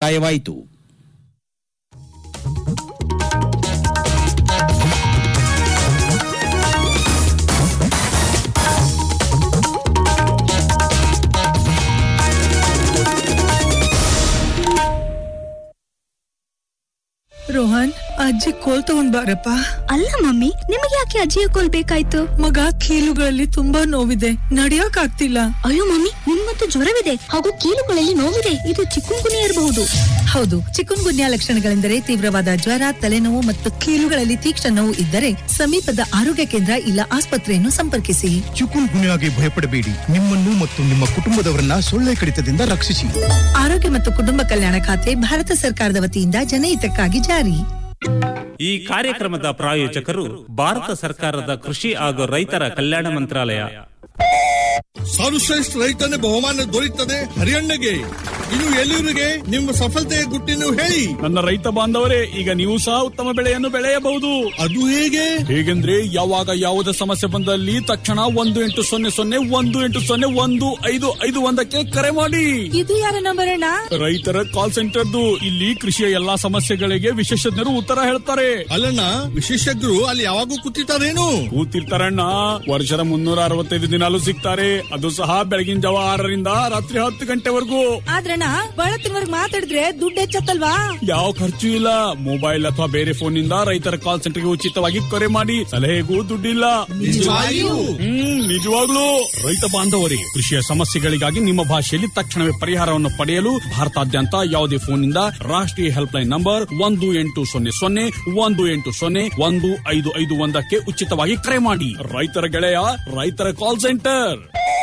ಮುಕ್ತಾಯವಾಯಿತು ರೋಹನ್ ಅಜ್ಜಿ ಕೋಲ್ ತಗೊಂಡ್ ಬಾರಪ್ಪ ಅಲ್ಲ ಮಮ್ಮಿ ನಿಮಗೆ ಯಾಕೆ ಅಜ್ಜಿಯ ಕೋಲ್ ಬೇಕಾಯ್ತು ಮಗ ಕೀಲುಗಳಲ್ಲಿ ತುಂಬಾ ನೋವಿದೆ ನಡಿಯಕ್ ಆಗ್ತಿಲ್ಲ ಅಯ್ಯೋ ಮಮ್ಮಿ ನಿಮ್ಗಂತೂ ಜ್ವರವಿದೆ ಹಾಗೂ ಕೀಲುಗಳಲ್ಲಿ ನೋವಿದೆ ಇದು ಚಿಕ್ಕುಂಗುನಿ ಇರಬಹುದು ಹೌದು ಚಿಕನ್ ಗುನ್ಯಾ ಲಕ್ಷಣಗಳೆಂದರೆ ತೀವ್ರವಾದ ಜ್ವರ ತಲೆನೋವು ಮತ್ತು ಕೀಲುಗಳಲ್ಲಿ ತೀಕ್ಷ್ಣ ನೋವು ಇದ್ದರೆ ಸಮೀಪದ ಆರೋಗ್ಯ ಕೇಂದ್ರ ಇಲ್ಲ ಆಸ್ಪತ್ರೆಯನ್ನು ಸಂಪರ್ಕಿಸಿ ಚಿಕುನ್ ಗುನ್ಯಾಗೆ ಭಯಪಡಬೇಡಿ ನಿಮ್ಮನ್ನು ಮತ್ತು ನಿಮ್ಮ ಕುಟುಂಬದವರನ್ನ ಸೊಳ್ಳೆ ಕಡಿತದಿಂದ ರಕ್ಷಿಸಿ ಆರೋಗ್ಯ ಮತ್ತು ಕುಟುಂಬ ಕಲ್ಯಾಣ ಖಾತೆ ಭಾರತ ಸರ್ಕಾರದ ವತಿಯಿಂದ ಜನಹಿತಕ್ಕಾಗಿ ಜಾರಿ ಈ ಕಾರ್ಯಕ್ರಮದ ಪ್ರಾಯೋಜಕರು ಭಾರತ ಸರ್ಕಾರದ ಕೃಷಿ ಹಾಗೂ ರೈತರ ಕಲ್ಯಾಣ ಮಂತ್ರಾಲಯ ಸರ್ವಶ್ರೇಷ್ಠ ರೈತನ ಬಹುಮಾನ ದೊರೆಯುತ್ತದೆ ಹರಿಯಣ್ಣಗೆ ಇನ್ನು ಎಲ್ಲಿವರಿಗೆ ನಿಮ್ಮ ಸಫಲತೆಯ ಗುಟ್ಟಿನ ಹೇಳಿ ನನ್ನ ರೈತ ಬಾಂಧವರೇ ಈಗ ನೀವು ಸಹ ಉತ್ತಮ ಬೆಳೆಯನ್ನು ಬೆಳೆಯಬಹುದು ಅದು ಹೇಗೆ ಹೇಗೆಂದ್ರೆ ಯಾವಾಗ ಯಾವುದೇ ಸಮಸ್ಯೆ ಬಂದಲ್ಲಿ ತಕ್ಷಣ ಒಂದು ಎಂಟು ಸೊನ್ನೆ ಸೊನ್ನೆ ಒಂದು ಎಂಟು ಸೊನ್ನೆ ಒಂದು ಐದು ಐದು ಒಂದಕ್ಕೆ ಕರೆ ಮಾಡಿ ಇದು ಯಾರ ನಂಬರ್ ಅಣ್ಣ ರೈತರ ಕಾಲ್ ಸೆಂಟರ್ದು ಇಲ್ಲಿ ಕೃಷಿಯ ಎಲ್ಲಾ ಸಮಸ್ಯೆಗಳಿಗೆ ವಿಶೇಷಜ್ಞರು ಉತ್ತರ ಹೇಳ್ತಾರೆ ಅಲ್ಲಣ್ಣ ವಿಶೇಷಜ್ಞರು ಅಲ್ಲಿ ಯಾವಾಗೂ ಕೂತಿರ್ತಾರೇನು ಕೂತಿರ್ತಾರಣ್ಣ ವರ್ಷದ ಮುನ್ನೂರ ಅರವತ್ತೈದು ದಿನಾಲು ಸಿಗ್ತಾರೆ ಅದು ಸಹ ಬೆಳಗಿನ ಜಾವ ಆರರಿಂದ ರಾತ್ರಿ ಹತ್ತು ಗಂಟೆವರೆಗೂ ಆದ್ರಣ್ಣ ಬಹಳ ತಿಂಗಳಿಗೆ ಮಾತಾಡಿದ್ರೆ ದುಡ್ಡು ಹೆಚ್ಚತ್ತಲ್ವಾ ಯಾವ ಖರ್ಚು ಇಲ್ಲ ಮೊಬೈಲ್ ಅಥವಾ ಬೇರೆ ಫೋನ್ ನಿಂದ ರೈತರ ಕಾಲ್ ಸೆಂಟರ್ಗೆ ಉಚಿತವಾಗಿ ಕರೆ ಮಾಡಿ ಸಲಹೆಗೂ ದುಡ್ಡಿಲ್ಲ ನಿಜವಾಗಿಯೂ? ಹ್ಮ್ ನಿಜವಾಗ್ಲೂ ರೈತ ಬಾಂಧವರೇ ಕೃಷಿಯ ಸಮಸ್ಯೆಗಳಿಗಾಗಿ ನಿಮ್ಮ ಭಾಷೆಯಲ್ಲಿ ತಕ್ಷಣವೇ ಪರಿಹಾರವನ್ನು ಪಡೆಯಲು ಭಾರತಾದ್ಯಂತ ಯಾವುದೇ ಫೋನ್ ನಿಂದ ರಾಷ್ಟ್ರೀಯ ಹೆಲ್ಪ್ ಲೈನ್ ನಂಬರ್ ಒಂದು ಎಂಟು ಸೊನ್ನೆ ಸೊನ್ನೆ ಒಂದು ಎಂಟು ಸೊನ್ನೆ ಒಂದು ಐದು ಐದು ಒಂದಕ್ಕೆ ಉಚಿತವಾಗಿ ಕರೆ ಮಾಡಿ ರೈತರ ಗೆಳೆಯ ರೈತರ ಕಾಲ್ ಸೆಂಟರ್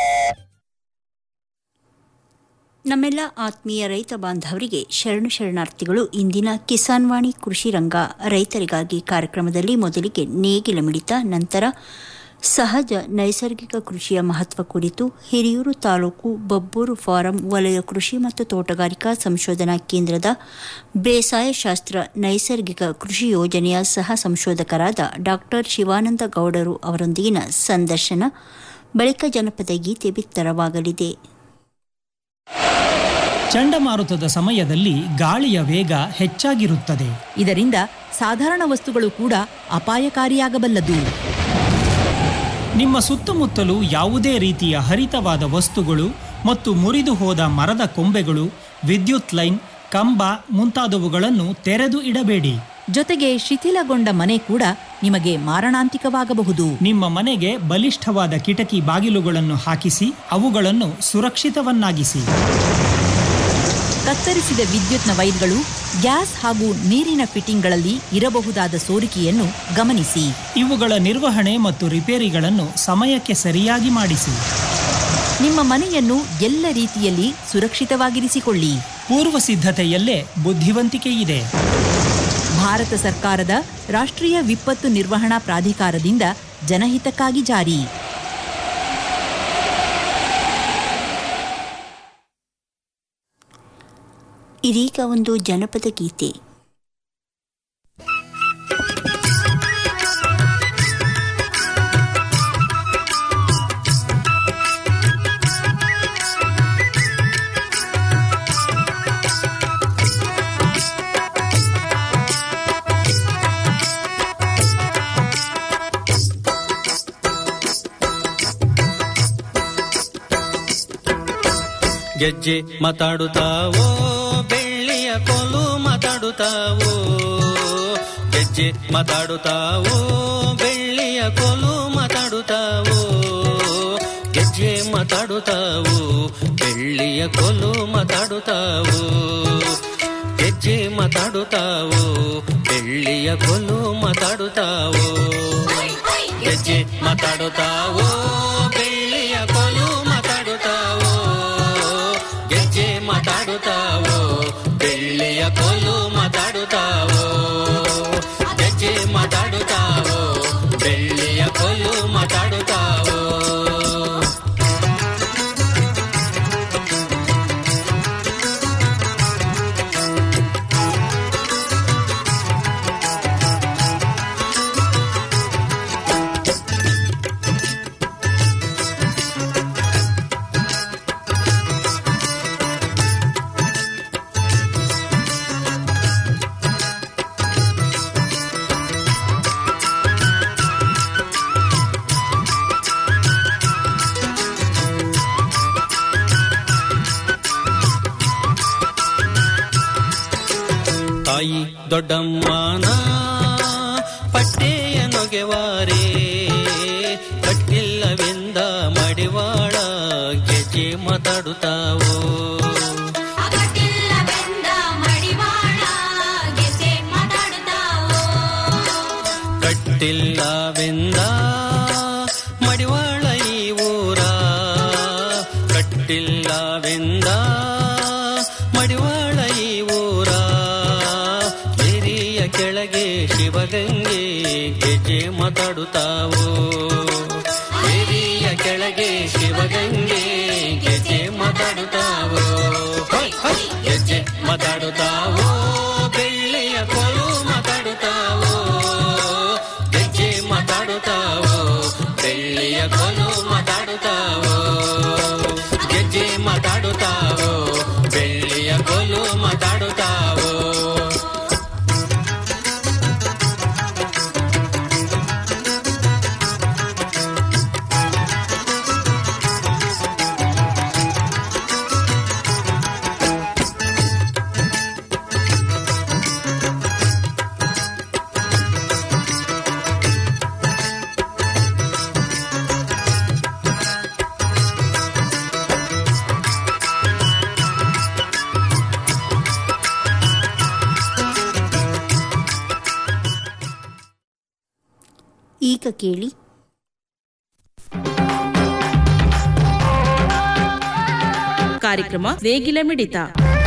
ನಮ್ಮೆಲ್ಲ ಆತ್ಮೀಯ ರೈತ ಬಾಂಧವರಿಗೆ ಶರಣು ಶರಣಾರ್ಥಿಗಳು ಇಂದಿನ ಕಿಸಾನ್ ವಾಣಿ ಕೃಷಿ ರಂಗ ರೈತರಿಗಾಗಿ ಕಾರ್ಯಕ್ರಮದಲ್ಲಿ ಮೊದಲಿಗೆ ನೇಗಿಲ ಮಿಡಿತ ನಂತರ ಸಹಜ ನೈಸರ್ಗಿಕ ಕೃಷಿಯ ಮಹತ್ವ ಕುರಿತು ಹಿರಿಯೂರು ತಾಲೂಕು ಬಬ್ಬೂರು ಫಾರಂ ವಲಯ ಕೃಷಿ ಮತ್ತು ತೋಟಗಾರಿಕಾ ಸಂಶೋಧನಾ ಕೇಂದ್ರದ ಬೇಸಾಯ ಶಾಸ್ತ್ರ ನೈಸರ್ಗಿಕ ಕೃಷಿ ಯೋಜನೆಯ ಸಹ ಸಂಶೋಧಕರಾದ ಡಾಕ್ಟರ್ ಶಿವಾನಂದ ಗೌಡರು ಅವರೊಂದಿಗಿನ ಸಂದರ್ಶನ ಬಳಿಕ ಜನಪದ ಗೀತೆ ಬಿತ್ತರವಾಗಲಿದೆ ಚಂಡಮಾರುತದ ಸಮಯದಲ್ಲಿ ಗಾಳಿಯ ವೇಗ ಹೆಚ್ಚಾಗಿರುತ್ತದೆ ಇದರಿಂದ ಸಾಧಾರಣ ವಸ್ತುಗಳು ಕೂಡ ಅಪಾಯಕಾರಿಯಾಗಬಲ್ಲದು ನಿಮ್ಮ ಸುತ್ತಮುತ್ತಲು ಯಾವುದೇ ರೀತಿಯ ಹರಿತವಾದ ವಸ್ತುಗಳು ಮತ್ತು ಮುರಿದು ಹೋದ ಮರದ ಕೊಂಬೆಗಳು ವಿದ್ಯುತ್ ಲೈನ್ ಕಂಬ ಮುಂತಾದವುಗಳನ್ನು ತೆರೆದು ಇಡಬೇಡಿ ಜೊತೆಗೆ ಶಿಥಿಲಗೊಂಡ ಮನೆ ಕೂಡ ನಿಮಗೆ ಮಾರಣಾಂತಿಕವಾಗಬಹುದು ನಿಮ್ಮ ಮನೆಗೆ ಬಲಿಷ್ಠವಾದ ಕಿಟಕಿ ಬಾಗಿಲುಗಳನ್ನು ಹಾಕಿಸಿ ಅವುಗಳನ್ನು ಸುರಕ್ಷಿತವನ್ನಾಗಿಸಿ ಕತ್ತರಿಸಿದ ವಿದ್ಯುತ್ನ ವೈರ್ಗಳು ಗ್ಯಾಸ್ ಹಾಗೂ ನೀರಿನ ಫಿಟ್ಟಿಂಗ್ಗಳಲ್ಲಿ ಇರಬಹುದಾದ ಸೋರಿಕೆಯನ್ನು ಗಮನಿಸಿ ಇವುಗಳ ನಿರ್ವಹಣೆ ಮತ್ತು ರಿಪೇರಿಗಳನ್ನು ಸಮಯಕ್ಕೆ ಸರಿಯಾಗಿ ಮಾಡಿಸಿ ನಿಮ್ಮ ಮನೆಯನ್ನು ಎಲ್ಲ ರೀತಿಯಲ್ಲಿ ಸುರಕ್ಷಿತವಾಗಿರಿಸಿಕೊಳ್ಳಿ ಪೂರ್ವ ಸಿದ್ಧತೆಯಲ್ಲೇ ಬುದ್ಧಿವಂತಿಕೆ ಇದೆ ಭಾರತ ಸರ್ಕಾರದ ರಾಷ್ಟ್ರೀಯ ವಿಪತ್ತು ನಿರ್ವಹಣಾ ಪ್ರಾಧಿಕಾರದಿಂದ ಜನಹಿತಕ್ಕಾಗಿ ಜಾರಿ ಇದೀಗ ಒಂದು ಜನಪದ ಗೀತೆ ಗೆಜ್ಜೆ ಮಾತಾಡುತ್ತಾವೋ ಬೆಳ್ಳಿಯ ಕೋಲು ಮಾತಾಡುತ್ತಾವೋ ಗೆಜ್ಜೆ ಮಾತಾಡುತ್ತಾವೋ ಬೆಳ್ಳಿಯ ಕೋಲು ಮಾತಾಡುತ್ತಾವೋ ಗೆಜ್ಜೆ ಮಾತಾಡುತ್ತಾವೋ ಬೆಳ್ಳಿಯ ಕೋಲು ಮಾತಾಡುತ್ತಾವೋ ಗೆಜ್ಜೆ ಮಾತಾಡುತ್ತಾವೋ ಬೆಳ್ಳಿಯ ಕೋಲು ಮಾತಾಡುತ್ತಾವೋ ಗೆಜ್ಜೆ ಮಾತಾಡುತ್ತಾವೋ ಬೆಳ್ಳಿಯ ಕೋಲು ಮಾತಾಡುತ್ತಾವೋ ಗೆಜ್ಜೆ ಮಾತಾಡುತ್ತಾವೋ ಬೆಳ್ಳಿಯ ಕೋಲು ಮಾತಾಡುತ್ತಾವೋ ಗೆಜ್ಜೆ ಮಾತಾಡುತ್ತಾವೋ ಬೆಳ್ಳಿಯ ಕೋಲು ಮಾತಾಡುತ್ತಾವೋ ತಾಯಿ ದೊಡ್ಡಮ್ಮನ ಪಟ್ಟೆಯ ನೊಗೆವಾರೆ ಕಟ್ಟಿಲ್ಲವೆಂದ ಮಡಿವಾಳ ಗೆಜ್ಜೆ ಮಾತಾಡುತ್ತಾವೋ ಕಟ್ಟಿಲ್ಲವೆಂದ ಮಡಿವಾಳ ಈ ಊರ ಕಟ್ಟಿಲ್ಲವೆಂದ ಮಡಿವಾಳ ಈ ಊರ ಹಿರಿಯ ಕೆಳಗೆ ಶಿವಗಂಗೆ ಗೆಜ್ಜೆ ಮಾತಾಡುತ್ತಾವೋ ಹಿರಿಯ ಕೆಳಗೆ ಶಿವಗಂಗೆ ಗೆಜ್ಜೆ ಮಾತಾಡುತ್ತಾವೋ ಹೊಯ್, ಹೊಯ್, ಗೆಜ್ಜೆ ಮಾತಾಡುತ್ತಾವೋ ಬೆಳ್ಳಿಯ ಕೋಲು ಮಾತಾಡುತ್ತಾವೋ ಗೆಜ್ಜೆ ಮಾತಾಡುತ್ತಾವೋ ಬೆಳ್ಳಿಯ ಕೋಲು ಮಾತಾಡುತ್ತಾವೋ ಗೆಜ್ಜೆ ಮಾತಾಡುತ್ತಾವೋ ಬೆಳ್ಳಿಯ ಕೋಲು ಮಾತಾಡುತ್ತಾವೋ ಈಗ ಕೇಳಿ ಕಾರ್ಯಕ್ರಮ ನೇಗಿಲ ಮಿಡಿತ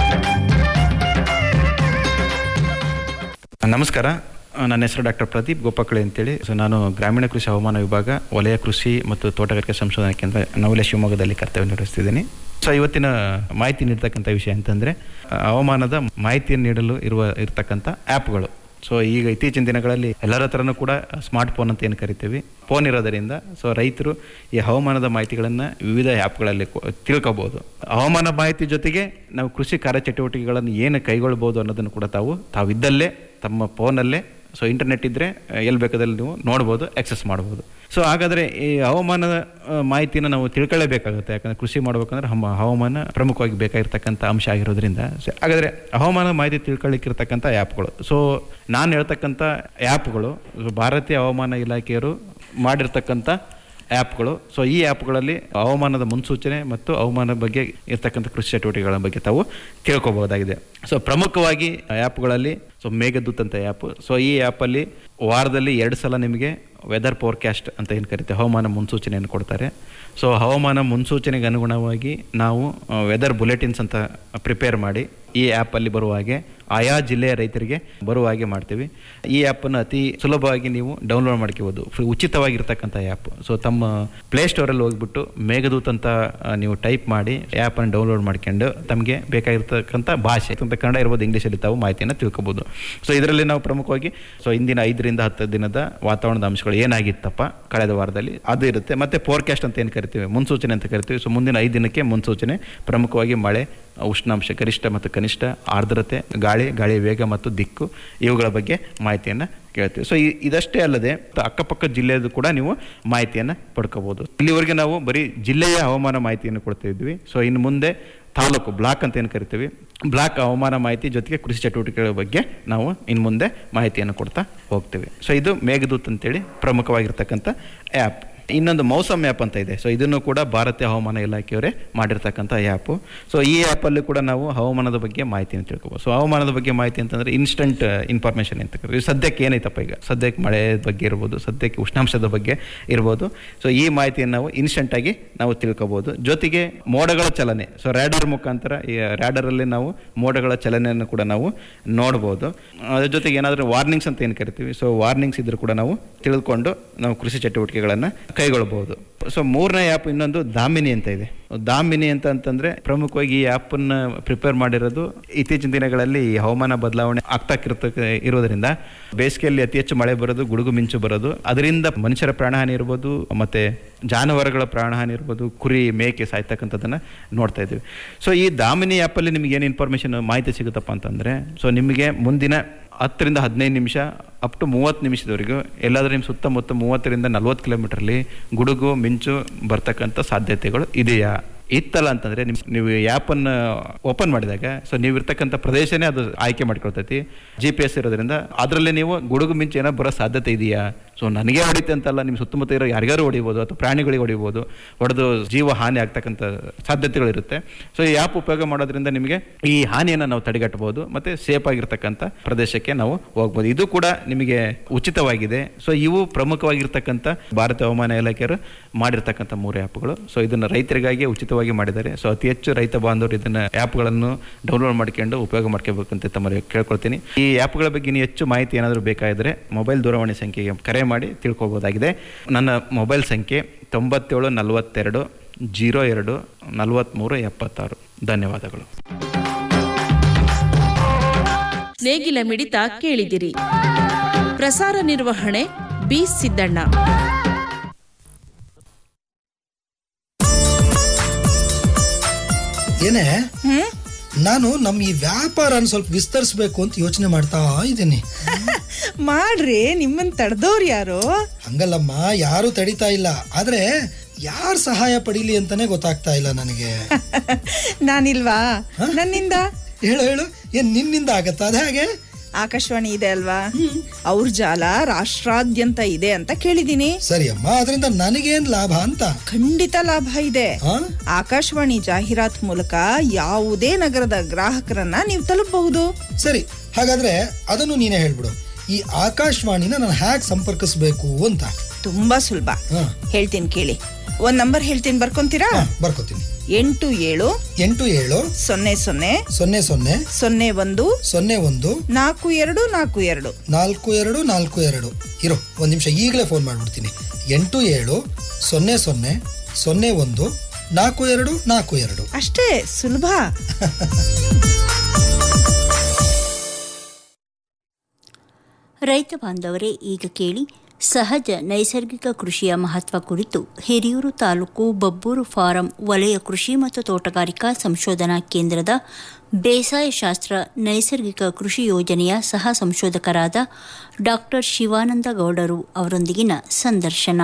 ನಮಸ್ಕಾರ ನನ್ನ ಹೆಸರು ಡಾಕ್ಟರ್ ಪ್ರದೀಪ್ ಗೋಪಾಕಳೆ ಅಂತೇಳಿ ಸೊ ನಾನು ಗ್ರಾಮೀಣ ಕೃಷಿ ಹವಾಮಾನ ವಿಭಾಗ ವಲಯ ಕೃಷಿ ಮತ್ತು ತೋಟಗಾರಿಕೆ ಸಂಶೋಧನಾ ಕೇಂದ್ರ ನವಲೆ ಶಿವಮೊಗ್ಗದಲ್ಲಿ ಕರ್ತವ್ಯ ನಿರ್ವಹಿಸ್ತಿದ್ದೀನಿ ಸೊ ಇವತ್ತಿನ ಮಾಹಿತಿ ನೀಡ್ತಕ್ಕಂಥ ವಿಷಯ ಅಂತಂದರೆ ಹವಾಮಾನದ ಮಾಹಿತಿಯನ್ನು ನೀಡಲು ಇರುವ ಇರ್ತಕ್ಕಂಥ ಆ್ಯಪ್ಗಳು ಸೊ ಈಗ ಇತ್ತೀಚಿನ ದಿನಗಳಲ್ಲಿ ಎಲ್ಲರ ಹತ್ರನೂ ಕೂಡ ಸ್ಮಾರ್ಟ್ ಫೋನ್ ಅಂತ ಏನು ಕರಿತೀವಿ ಫೋನ್ ಇರೋದರಿಂದ ಸೊ ರೈತರು ಈ ಹವಾಮಾನದ ಮಾಹಿತಿಗಳನ್ನು ವಿವಿಧ ಆ್ಯಪ್ಗಳಲ್ಲಿ ಕೊ- ತಿಳ್ಕೊಬೋದು ಹವಾಮಾನ ಮಾಹಿತಿ ಜೊತೆಗೆ ನಾವು ಕೃಷಿ ಕಾರ್ಯಚಟುವಟಿಕೆಗಳನ್ನು ಏನು ಕೈಗೊಳ್ಬೋದು ಅನ್ನೋದನ್ನು ಕೂಡ ತಾವು ತಾವಿದ್ದಲ್ಲೇ ತಮ್ಮ ಫೋನಲ್ಲೇ ಸೊ ಇಂಟರ್ನೆಟ್ ಇದ್ದರೆ ಎಲ್ಲಿ ಬೇಕಾದಲ್ಲಿ ನೀವು ನೋಡ್ಬೋದು ಆಕ್ಸೆಸ್ ಮಾಡ್ಬೋದು ಸೊ ಹಾಗಾದರೆ ಈ ಹವಾಮಾನದ ಆ, ಮಾಹಿತಿನ ನಾವು ತಿಳ್ಕೊಳ್ಳೇಬೇಕಾಗುತ್ತೆ ಯಾಕಂದರೆ ಕೃಷಿ ಮಾಡ್ಬೇಕಂದ್ರೆ ಹಮ ಹವಾಮಾನ ಪ್ರಮುಖವಾಗಿ ಬೇಕಾಗಿರ್ತಕ್ಕಂಥ ಅಂಶ ಆಗಿರೋದ್ರಿಂದ ಸೊ ಹಾಗಾದರೆ ಹವಾಮಾನ ಮಾಹಿತಿ ತಿಳ್ಕೊಳ್ಳಿಕ್ಕಿರ್ತಕ್ಕಂಥ ಆ್ಯಪ್ಗಳು ಸೊ ನಾನು ಹೇಳ್ತಕ್ಕಂಥ ಆ್ಯಪ್ಗಳು ಭಾರತೀಯ ಹವಾಮಾನ ಇಲಾಖೆಯವರು ಮಾಡಿರ್ತಕ್ಕಂಥ ಆ್ಯಪ್ಗಳು ಸೊ ಈ ಆ್ಯಪ್ಗಳಲ್ಲಿ ಹವಾಮಾನದ ಮುನ್ಸೂಚನೆ ಮತ್ತು ಹವಾಮಾನ ಬಗ್ಗೆ ಇರ್ತಕ್ಕಂಥ ಕೃಷಿ ಚಟುವಟಿಕೆಗಳ ಬಗ್ಗೆ ತಾವು ತಿಳ್ಕೊಬೋದಾಗಿದೆ ಸೊ ಪ್ರಮುಖವಾಗಿ ಆ್ಯಪ್ಗಳಲ್ಲಿ ಸೊ ಮೇಘದೂತ್ ಅಂತ ಆ್ಯಪ್ ಸೊ ಈ ಆ್ಯಪಲ್ಲಿ ವಾರದಲ್ಲಿ ಎರಡು ಸಲ ನಿಮಗೆ ವೆದರ್ ಫೋರ್ಕ್ಯಾಸ್ಟ್ ಅಂತ ಏನು ಕರಿತೀವಿ ಹವಾಮಾನ ಮುನ್ಸೂಚನೆಯನ್ನು ಕೊಡ್ತಾರೆ ಸೊ ಹವಾಮಾನ ಮುನ್ಸೂಚನೆಗೆ ಅನುಗುಣವಾಗಿ ನಾವು ವೆದರ್ ಬುಲೆಟಿನ್ಸ್ ಅಂತ ಪ್ರಿಪೇರ್ ಮಾಡಿ ಈ ಆ್ಯಪಲ್ಲಿ ಬರುವ ಹಾಗೆ ಆಯಾ ಜಿಲ್ಲೆಯ ರೈತರಿಗೆ ಬರುವ ಹಾಗೆ ಮಾಡ್ತೀವಿ ಈ ಆ್ಯಪನ್ನು ಅತಿ ಸುಲಭವಾಗಿ ನೀವು ಡೌನ್ಲೋಡ್ ಮಾಡ್ಕೋಬೋದು ಫ್ರೀ ಉಚಿತವಾಗಿರ್ತಕ್ಕಂಥ ಆ್ಯಪ್ ಸೊ ತಮ್ಮ ಪ್ಲೇಸ್ಟೋರಲ್ಲಿ ಹೋಗ್ಬಿಟ್ಟು ಮೇಘದೂತ್ ಅಂತ ಆ, ನೀವು ಟೈಪ್ ಮಾಡಿ ಆ್ಯಪನ್ನು ಡೌನ್ಲೋಡ್ ಮಾಡ್ಕೊಂಡು ತಮಗೆ ಬೇಕಾಗಿರ್ತಕ್ಕಂಥ ಭಾಷೆ ಅಂತ ಕನ್ನಡ ಇರ್ಬೋದು ಇಂಗ್ಲೀಷಲ್ಲಿ ತಾವು ಮಾಹಿತಿಯನ್ನು ತಿಳ್ಕೊಬೋದು ಸೊ ಇದರಲ್ಲಿ ನಾವು ಪ್ರಮುಖವಾಗಿ ಸೊ ಇಂದಿನ ಐದರಿಂದ ಹತ್ತು ದಿನದ ವಾತಾವರಣದ ಅಂಶಗಳು ಏನಾಗಿತ್ತಪ್ಪ ಕಳೆದ ವಾರದಲ್ಲಿ ಅದು ಇರುತ್ತೆ ಮತ್ತು ಫೋರ್ಕ್ಯಾಸ್ಟ್ ಅಂತ ಏನು ಕರಿತೀವಿ ಮುನ್ಸೂಚನೆ ಅಂತ ಕರಿತೀವಿ ಸೊ ಮುಂದಿನ ಐದು ದಿನಕ್ಕೆ ಮುನ್ಸೂಚನೆ ಪ್ರಮುಖವಾಗಿ ಮಳೆ ಉಷ್ಣಾಂಶ ಗರಿಷ್ಠ ಮತ್ತು ಕನಿಷ್ಠ ಆರ್ದ್ರತೆ ಗಾಳಿ ಗಾಳಿಯ ವೇಗ ಮತ್ತು ದಿಕ್ಕು ಇವುಗಳ ಬಗ್ಗೆ ಮಾಹಿತಿಯನ್ನು ಕೇಳ್ತೀವಿ ಸೊ ಇ- ಇದಷ್ಟೇ ಅಲ್ಲದೆ ತ- ಅಕ್ಕಪಕ್ಕ ಜಿಲ್ಲೆಯದು ಕೂಡ ನೀವು ಮಾಹಿತಿಯನ್ನು ಪಡ್ಕೋಬೋದು ಇಲ್ಲಿವರೆಗೆ ನಾವು ಬರೀ ಜಿಲ್ಲೆಯ ಹವಾಮಾನ ಮಾಹಿತಿಯನ್ನು ಕೊಡ್ತಾ ಇದ್ವಿ ಸೊ ಇನ್ನು ಮುಂದೆ ತಾಲೂಕು ಬ್ಲಾಕ್ ಅಂತ ಏನು ಕರಿತೀವಿ ಬ್ಲಾಕ್ ಹವಾಮಾನ ಮಾಹಿತಿ ಜೊತೆಗೆ ಕೃಷಿ ಚಟುವಟಿಕೆಗಳ ಬಗ್ಗೆ ನಾವು ಇನ್ನು ಮುಂದೆ ಮಾಹಿತಿಯನ್ನು ಕೊಡ್ತಾ ಹೋಗ್ತೀವಿ ಸೊ ಇದು ಮೇಘದೂತ್ ಅಂತೇಳಿ ಪ್ರಮುಖವಾಗಿರ್ತಕ್ಕಂಥ ಆ್ಯಪ್ ಇನ್ನೊಂದು ಮೌಸಮ್ ಆ್ಯಪ್ ಅಂತ ಇದೆ ಸೊ ಇದನ್ನು ಕೂಡ ಭಾರತೀಯ ಹವಾಮಾನ ಇಲಾಖೆಯವರೇ ಮಾಡಿರ್ತಕ್ಕಂಥ ಆ್ಯಪು ಸೊ ಈ ಆ್ಯಪಲ್ಲಿ ಕೂಡ ನಾವು ಹವಾಮಾನದ ಬಗ್ಗೆ ಮಾಹಿತಿಯನ್ನು ತಿಳ್ಕೊಬೋದು ಸೊ ಹವಾಮಾನದ ಬಗ್ಗೆ ಮಾಹಿತಿ ಅಂತಂದರೆ ಇನ್ಸ್ಟಂಟ್ ಇನ್ಫಾರ್ಮೇಷನ್ ಅಂತ ಕರೀತೀವಿ ಸದ್ಯಕ್ಕೆ ಏನೈತಪ್ಪ ಈಗ ಸದ್ಯಕ್ಕೆ ಮಳೆ ಬಗ್ಗೆ ಇರ್ಬೋದು ಸದ್ಯಕ್ಕೆ ಉಷ್ಣಾಂಶದ ಬಗ್ಗೆ ಇರ್ಬೋದು ಸೊ ಈ ಮಾಹಿತಿಯನ್ನು ನಾವು ಇನ್ಸ್ಟಂಟಾಗಿ ನಾವು ತಿಳ್ಕೊಬೋದು ಜೊತೆಗೆ ಮೋಡಗಳ ಚಲನೆ ಸೊ ರ್ಯಾಡರ್ ಮುಖಾಂತರ ಈ ರ್ಯಾಡರಲ್ಲಿ ನಾವು ಮೋಡಗಳ ಚಲನೆಯನ್ನು ಕೂಡ ನಾವು ನೋಡ್ಬೋದು ಅದ್ರ ಜೊತೆಗೆ ಏನಾದರೂ ವಾರ್ನಿಂಗ್ಸ್ ಅಂತ ಏನು ಕರಿತೀವಿ ಸೊ ವಾರ್ನಿಂಗ್ಸ್ ಇದ್ರೂ ಕೂಡ ನಾವು ತಿಳ್ಕೊಂಡು ನಾವು ಕೃಷಿ ಚಟುವಟಿಕೆಗಳನ್ನು ಕೈಗೊಳ್ಬಹುದು ಸೊ ಮೂರನೇ ಆ್ಯಪ್ ಇನ್ನೊಂದು ದಾಮಿನಿ ಅಂತ ಇದೆ ದಾಮಿನಿ ಅಂತ ಅಂತಂದ್ರೆ ಪ್ರಮುಖವಾಗಿ ಈ ಆ್ಯಪನ್ನು ಪ್ರಿಪೇರ್ ಮಾಡಿರೋದು ಇತ್ತೀಚಿನ ದಿನಗಳಲ್ಲಿ ಈ ಹವಾಮಾನ ಬದಲಾವಣೆ ಆಗ್ತಾಕಿರ್ತಕ್ಕ ಇರೋದ್ರಿಂದ ಬೇಸಿಗೆಯಲ್ಲಿ ಅತಿ ಹೆಚ್ಚು ಮಳೆ ಬರೋದು ಗುಡುಗು ಮಿಂಚು ಬರೋದು ಅದರಿಂದ ಮನುಷ್ಯರ ಪ್ರಾಣಹಾನಿ ಇರ್ಬೋದು ಮತ್ತೆ ಜಾನುವಾರುಗಳ ಪ್ರಾಣಹಾನಿ ಇರ್ಬೋದು ಕುರಿ ಮೇಕೆ ಸಾಯ್ತಕ್ಕಂಥದ್ದನ್ನು ನೋಡ್ತಾ ಇದ್ದೀವಿ ಸೊ ಈ ದಾಮಿನಿ ಆ್ಯಪಲ್ಲಿ ನಿಮಗೆ ಏನು ಇನ್ಫಾರ್ಮೇಷನ್ ಮಾಹಿತಿ ಸಿಗುತ್ತಪ್ಪ ಅಂತಂದರೆ ಸೊ ನಿಮಗೆ ಮುಂದಿನ ಹತ್ತರಿಂದ ಹದಿನೈದು ನಿಮಿಷ ಅಪ್ ಟು ಮೂವತ್ತು ನಿಮಿಷದವರೆಗೂ ಎಲ್ಲಾದರೂ ನಿಮ್ಮ ಸುತ್ತಮುತ್ತ ಮೂವತ್ತರಿಂದ ನಲ್ವತ್ತು ಕಿಲೋಮೀಟ್ರಲ್ಲಿ ಗುಡುಗು ಮಿಂಚು ಬರ್ತಕ್ಕಂಥ ಸಾಧ್ಯತೆಗಳು ಇದೆಯಾ ಇತ್ತಲ್ಲ ಅಂತಂದ್ರೆ ನಿಮ್ ನೀವು ಆ್ಯಪನ್ನು ಓಪನ್ ಮಾಡಿದಾಗ ಸೊ ನೀವು ಇರ್ತಕ್ಕಂಥ ಪ್ರದೇಶನೇ ಅದು ಆಯ್ಕೆ ಮಾಡ್ಕೊಳ್ತೈತಿ ಜಿ ಪಿ ಎಸ್ ಇರೋದ್ರಿಂದ ಅದರಲ್ಲಿ ನೀವು ಗುಡುಗು ಮಿಂಚು ಏನೋ ಬರೋ ಸಾಧ್ಯತೆ ಇದೆಯಾ ಸೊ ನನಗೆ ಹೊಡಿತೆ ಅಂತಲ್ಲ ನಿಮ್ಮ ಸುತ್ತಮುತ್ತ ಇರೋ ಯಾರಿಗಾರು ಹೊಡಿಬೋದು ಅಥವಾ ಪ್ರಾಣಿಗಳಿಗೆ ಹೊಡಿಬೋದು ಹೊಡೆದು ಜೀವ ಹಾನಿ ಆಗ್ತಕ್ಕಂಥ ಸಾಧ್ಯತೆಗಳಿರುತ್ತೆ ಸೊ ಈ ಆ್ಯಪ್ ಉಪಯೋಗ ಮಾಡೋದ್ರಿಂದ ನಿಮಗೆ ಈ ಹಾನಿಯನ್ನು ನಾವು ತಡೆಗಟ್ಟಬಹುದು ಮತ್ತೆ ಸೇಫ್ ಆಗಿರ್ತಕ್ಕಂಥ ಪ್ರದೇಶಕ್ಕೆ ನಾವು ಹೋಗ್ಬೋದು ಇದು ಕೂಡ ನಿಮಗೆ ಉಚಿತವಾಗಿದೆ ಸೊ ಇವು ಪ್ರಮುಖವಾಗಿರ್ತಕ್ಕಂಥ ಭಾರತ ಹವಾಮಾನ ಇಲಾಖೆಯರು ಮಾಡಿರ್ತಕ್ಕಂಥ ಮೂರು ಆ್ಯಪ್ಗಳು ಸೊ ಇದನ್ನು ರೈತರಿಗಾಗಿ ಉಚಿತವಾಗಿ ಮಾಡಿದ್ದಾರೆ ಸೊ ಅತಿ ಹೆಚ್ಚು ರೈತ ಬಾಂಧವರು ಇದನ್ನ ಆ್ಯಪ್ಗಳನ್ನು ಡೌನ್ಲೋಡ್ ಮಾಡ್ಕೊಂಡು ಉಪಯೋಗ ಮಾಡ್ಕೋಬೇಕು ಅಂತ ತಮ್ಮಲ್ಲಿ ಕೇಳ್ಕೊಳ್ತೀನಿ ಈ ಆ್ಯಪ್ಗಳ ಬಗ್ಗೆ ಇನ್ನು ಹೆಚ್ಚು ಮಾಹಿತಿ ಏನಾದರೂ ಬೇಕಾದರೆ ಮೊಬೈಲ್ ದೂರವಾಣಿ ಸಂಖ್ಯೆಗೆ ಕರೆ ಮಾಡಿ ತಿಳ್ಕೊಬೋದಾಗಿದೆ ನನ್ನ ಮೊಬೈಲ್ ಸಂಖ್ಯೆ ತೊಂಬತ್ತೇಳು ನಲವತ್ತೆರಡು ಜೀರೋ ಎರಡು ನಲವತ್ತ್ಮೂರು ಎಪ್ಪತ್ತಾರು ಧನ್ಯವಾದಗಳು ನೇಗಿಲ ಮಿಡಿತ ಕೇಳಿದಿರಿ ಪ್ರಸಾರ ನಿರ್ವಹಣೆ ಬಿ ಸಿದ್ದಣ್ಣ ಏನೇ ನಾನು ನಮ್ಮ ಈ ವ್ಯಾಪಾರನ ಸ್ವಲ್ಪ ವಿಸ್ತರಿಸ್ಬೇಕು ಅಂತ ಯೋಚನೆ ಮಾಡ್ತಾ ಇದ್ದೀನಿ ಮಾಡ್ರಿ ನಿಮ್ಮನ್ ತಡೆದವ್ರು ಯಾರು ಹಂಗಲ್ಲಮ್ಮ ಯಾರು ತಡಿತಾ ಇಲ್ಲ ಆದ್ರೆ ಯಾರ್ ಸಹಾಯ ಪಡೀಲಿ ಅಂತಾನೆ ಗೊತ್ತಾಗ್ತಾ ಇಲ್ಲ ನನಗೆ ನಾನಿಲ್ವಾ ನನ್ನಿಂದ ಹೇಳು ಹೇಳು ಏನ್ ನಿನ್ನಿಂದ ಆಗತ್ತಾ ಅದ ಹಾಗೆ ಆಕಾಶವಾಣಿ ಇದೆ ಅಲ್ವಾ ಅವ್ರ ಜಾಲ ರಾಷ್ಟ್ರಾದ್ಯಂತ ಇದೆ ಅಂತ ಕೇಳಿದೀನಿ ಸರಿ ಅಮ್ಮ ಅದರಿಂದ ನನಗೇನ್ ಲಾಭ ಅಂತ ಖಂಡಿತ ಲಾಭ ಇದೆ ಆಕಾಶವಾಣಿ ಜಾಹೀರಾತ್ ಮೂಲಕ ಯಾವುದೇ ನಗರದ ಗ್ರಾಹಕರನ್ನ ನೀವು ತಲುಪಬಹುದು ಸರಿ ಹಾಗಾದ್ರೆ ಅದನ್ನು ನೀನೇ ಹೇಳ್ಬಿಡು ಈ ಆಕಾಶವಾಣಿನ ನಾನು ಹ್ಯಾಕ್ ಸಂಪರ್ಕಿಸ್ಬೇಕು ಅಂತ ತುಂಬಾ ಸುಲಭ ಹೇಳ್ತೀನಿ ಕೇಳಿ ಒಂದ್ ನಂಬರ್ ಹೇಳ್ತೀನಿ ಬರ್ಕೊಂತೀರಾ ಬರ್ಕೋತೀನಿ ಎಂಟು ಏಳು ಎಂಟು ಏಳು ಸೊನ್ನೆ ಸೊನ್ನೆ ಸೊನ್ನೆ ಸೊನ್ನೆ ಸೊನ್ನೆ ಒಂದು ಸೊನ್ನೆ ಒಂದು ನಾಲ್ಕು ಎರಡು ನಾಲ್ಕು ಎರಡು ನಾಲ್ಕು ಎರಡು ನಾಲ್ಕು ಎರಡು ಇರೋ ಒಂದು ನಿಮಿಷ ಈಗಲೇ ಫೋನ್ ಮಾಡ್ಬಿಡ್ತೀನಿ ಎಂಟು ಏಳು ಸೊನ್ನೆ ಸೊನ್ನೆ ಸೊನ್ನೆ ಒಂದು ನಾಲ್ಕು ಎರಡು ನಾಲ್ಕು ಎರಡು ಅಷ್ಟೇ ಸುಲಭ ರೈತ ಬಾಂಧವರೇ ಈಗ ಕೇಳಿ ಸಹಜ ನೈಸರ್ಗಿಕ ಕೃಷಿಯ ಮಹತ್ವ ಕುರಿತು ಹಿರಿಯೂರು ತಾಲೂಕು ಬಬ್ಬೂರು ಫಾರಂ ವಲಯ ಕೃಷಿ ಮತ್ತು ತೋಟಗಾರಿಕಾ ಸಂಶೋಧನಾ ಕೇಂದ್ರದ ಬೇಸಾಯ ಶಾಸ್ತ್ರ ನೈಸರ್ಗಿಕ ಕೃಷಿ ಯೋಜನೆಯ ಸಹ ಸಂಶೋಧಕರಾದ ಡಾಕ್ಟರ್ ಶಿವಾನಂದ ಗೌಡರು ಅವರೊಂದಿಗಿನ ಸಂದರ್ಶನ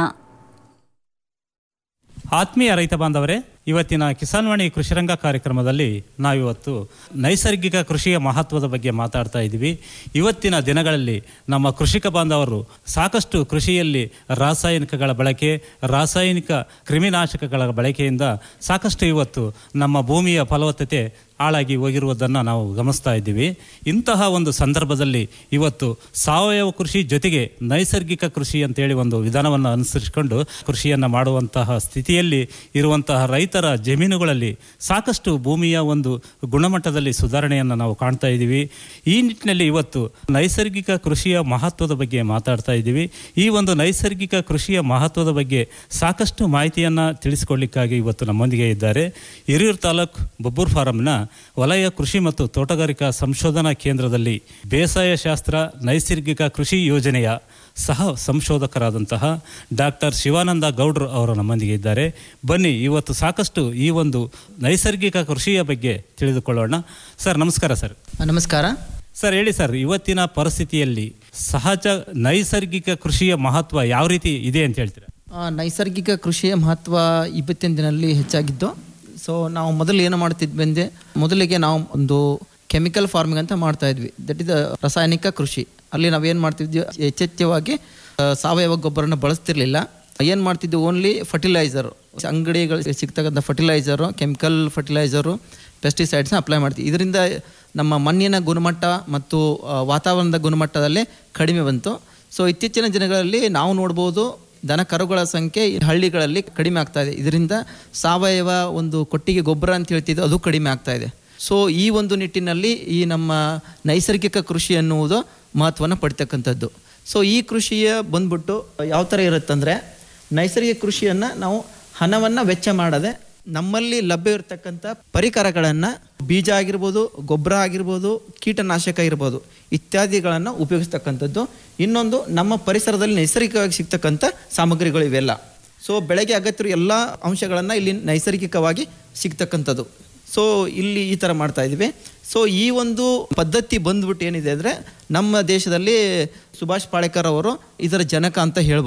ಆತ್ಮೀಯ ರೈತ ಬಾಂಧವರೇ ಇವತ್ತಿನ ಕಿಸಾನ್ವಾಣಿ ಕೃಷಿರಂಗ ಕಾರ್ಯಕ್ರಮದಲ್ಲಿ ನಾವಿವತ್ತು ನೈಸರ್ಗಿಕ ಕೃಷಿಯ ಮಹತ್ವದ ಬಗ್ಗೆ ಮಾತಾಡ್ತಾ ಇದ್ದೀವಿ ಇವತ್ತಿನ ದಿನಗಳಲ್ಲಿ ನಮ್ಮ ಕೃಷಿಕ ಬಾಂಧವರು ಸಾಕಷ್ಟು ಕೃಷಿಯಲ್ಲಿ ರಾಸಾಯನಿಕಗಳ ಬಳಕೆ ರಾಸಾಯನಿಕ ಕ್ರಿಮಿನಾಶಕಗಳ ಬಳಕೆಯಿಂದ ಸಾಕಷ್ಟು ಇವತ್ತು ನಮ್ಮ ಭೂಮಿಯ ಫಲವತ್ತತೆ ಹಾಳಾಗಿ ಹೋಗಿರುವುದನ್ನು ನಾವು ಗಮನಿಸ್ತಾ ಇದ್ದೀವಿ ಇಂತಹ ಒಂದು ಸಂದರ್ಭದಲ್ಲಿ ಇವತ್ತು ಸಾವಯವ ಕೃಷಿ ಜೊತೆಗೆ ನೈಸರ್ಗಿಕ ಕೃಷಿ ಅಂತೇಳಿ ಒಂದು ವಿಧಾನವನ್ನು ಅನುಸರಿಸಿಕೊಂಡು ಕೃಷಿಯನ್ನು ಮಾಡುವಂತಹ ಸ್ಥಿತಿಯಲ್ಲಿ ಇರುವಂತಹ ರೈತರ ಜಮೀನುಗಳಲ್ಲಿ ಸಾಕಷ್ಟು ಭೂಮಿಯ ಒಂದು ಗುಣಮಟ್ಟದಲ್ಲಿ ಸುಧಾರಣೆಯನ್ನು ನಾವು ಕಾಣ್ತಾ ಇದ್ದೀವಿ ಈ ನಿಟ್ಟಿನಲ್ಲಿ ಇವತ್ತು ನೈಸರ್ಗಿಕ ಕೃಷಿಯ ಮಹತ್ವದ ಬಗ್ಗೆ ಮಾತಾಡ್ತಾ ಇದ್ದೀವಿ ಈ ಒಂದು ನೈಸರ್ಗಿಕ ಕೃಷಿಯ ಮಹತ್ವದ ಬಗ್ಗೆ ಸಾಕಷ್ಟು ಮಾಹಿತಿಯನ್ನು ತಿಳಿಸಿಕೊಡ್ಲಿಕ್ಕಾಗಿ ಇವತ್ತು ನಮ್ಮೊಂದಿಗೆ ಇದ್ದಾರೆ ಹಿರಿಯೂರು ತಾಲೂಕು ಬಬ್ಬೂರ್ ಫಾರಂನ ವಲಯ ಕೃಷಿ ಮತ್ತು ತೋಟಗಾರಿಕಾ ಸಂಶೋಧನಾ ಕೇಂದ್ರದಲ್ಲಿ ಬೇಸಾಯ ಶಾಸ್ತ್ರ ನೈಸರ್ಗಿಕ ಕೃಷಿ ಯೋಜನೆಯ ಸಹ ಸಂಶೋಧಕರಾದಂತಹ ಡಾಕ್ಟರ್ ಶಿವಾನಂದ ಗೌಡ್ರು ಅವರು ನಮ್ಮೊಂದಿಗೆ ಇದ್ದಾರೆ ಬನ್ನಿ ಇವತ್ತು ಸಾಕಷ್ಟು ಈ ಒಂದು ನೈಸರ್ಗಿಕ ಕೃಷಿಯ ಬಗ್ಗೆ ತಿಳಿದುಕೊಳ್ಳೋಣ ಸರ್ ನಮಸ್ಕಾರ ಸರ್ ನಮಸ್ಕಾರ ಸರ್ ಹೇಳಿ ಸರ್ ಇವತ್ತಿನ ಪರಿಸ್ಥಿತಿಯಲ್ಲಿ ಸಹಜ ನೈಸರ್ಗಿಕ ಕೃಷಿಯ ಮಹತ್ವ ಯಾವ ರೀತಿ ಇದೆ ಅಂತ ಹೇಳ್ತೀರಾ ಆ, ನೈಸರ್ಗಿಕ ಕೃಷಿಯ ಮಹತ್ವ ಇವತ್ತಿನ ದಿನದಲ್ಲಿ ಹೆಚ್ಚಾಗಿದ್ದು ಸೊ ನಾವು ಮೊದಲು ಏನು ಮಾಡ್ತಿದ್ವಿ ಅಂದರೆ ಮೊದಲಿಗೆ ನಾವು ಒಂದು ಕೆಮಿಕಲ್ ಫಾರ್ಮಿಂಗ್ ಅಂತ ಮಾಡ್ತಾ ಇದ್ವಿ ದಟ್ ಇಸ್ ರಾಸಾಯನಿಕ ಕೃಷಿ ಅಲ್ಲಿ ನಾವೇನು ಮಾಡ್ತಿದ್ವಿ ಹೆಚ್ಚೆಚ್ಚವಾಗಿ ಆ, ಸಾವಯವ ಗೊಬ್ಬರನ ಬಳಸ್ತಿರ್ಲಿಲ್ಲ ಏನು ಮಾಡ್ತಿದ್ವಿ ಓನ್ಲಿ ಫರ್ಟಿಲೈಸರ್ ಅಂಗಡಿಗಳು ಸಿಗ್ತಕ್ಕಂಥ ಫರ್ಟಿಲೈಸರು ಕೆಮಿಕಲ್ ಫರ್ಟಿಲೈಸರು ಪೆಸ್ಟಿಸೈಡ್ಸ್ನ ಅಪ್ಲೈ ಮಾಡ್ತೀವಿ ಇದರಿಂದ ನಮ್ಮ ಮಣ್ಣಿನ ಗುಣಮಟ್ಟ ಮತ್ತು ಆ, ವಾತಾವರಣದ ಗುಣಮಟ್ಟದಲ್ಲೇ ಕಡಿಮೆ ಬಂತು ಸೊ ಇತ್ತೀಚಿನ ದಿನಗಳಲ್ಲಿ ನಾವು ನೋಡ್ಬೋದು ದನ ಕರುಗಳ ಸಂಖ್ಯೆ ಈ ಹಳ್ಳಿಗಳಲ್ಲಿ ಕಡಿಮೆ ಆಗ್ತಾ ಇದೆ ಇದರಿಂದ ಸಾವಯವ ಒಂದು ಕೊಟ್ಟಿಗೆ ಗೊಬ್ಬರ ಅಂತ ಹೇಳ್ತಿದ್ದು ಅದು ಕಡಿಮೆ ಆಗ್ತಾ ಇದೆ ಸೊ ಈ ಒಂದು ನಿಟ್ಟಿನಲ್ಲಿ ಈ ನಮ್ಮ ನೈಸರ್ಗಿಕ ಕೃಷಿ ಅನ್ನುವುದು ಮಹತ್ವನ ಪಡ್ತಕ್ಕಂಥದ್ದು ಸೊ ಈ ಕೃಷಿಯ ಬಂದ್ಬಿಟ್ಟು ಯಾವ ಥರ ಇರುತ್ತಂದರೆ ನೈಸರ್ಗಿಕ ಕೃಷಿಯನ್ನು ನಾವು ಹಣವನ್ನು ವೆಚ್ಚ ಮಾಡದೆ ನಮ್ಮಲ್ಲಿ ಲಭ್ಯ ಇರತಕ್ಕಂಥ ಪರಿಕರಗಳನ್ನು ಬೀಜ ಆಗಿರ್ಬೋದು ಗೊಬ್ಬರ ಆಗಿರ್ಬೋದು ಕೀಟನಾಶಕ ಇರ್ಬೋದು ಇತ್ಯಾದಿಗಳನ್ನು ಉಪಯೋಗಿಸ್ತಕ್ಕಂಥದ್ದು ಇನ್ನೊಂದು ನಮ್ಮ ಪರಿಸರದಲ್ಲಿ ನೈಸರ್ಗಿಕವಾಗಿ ಸಿಗ್ತಕ್ಕಂಥ ಸಾಮಗ್ರಿಗಳು ಇವೆಲ್ಲ ಸೊ ಬೆಳೆಗೆ ಅಗತ್ಯ ಎಲ್ಲ ಅಂಶಗಳನ್ನು ಇಲ್ಲಿ ನೈಸರ್ಗಿಕವಾಗಿ ಸಿಗ್ತಕ್ಕಂಥದ್ದು ಸೊ ಇಲ್ಲಿ ಈ ಥರ ಮಾಡ್ತಾ ಇದ್ದೀವಿ ಸೊ ಈ ಒಂದು ಪದ್ಧತಿ ಬಂದ್ಬಿಟ್ಟು ಏನಿದೆ ಅಂದರೆ ನಮ್ಮ ದೇಶದಲ್ಲಿ ಸುಭಾಷ್ ಪಾಳೇಕರ್ ಅವರು ಇದರ ಜನಕ ಅಂತ ಹೇಳ್ಬೋದು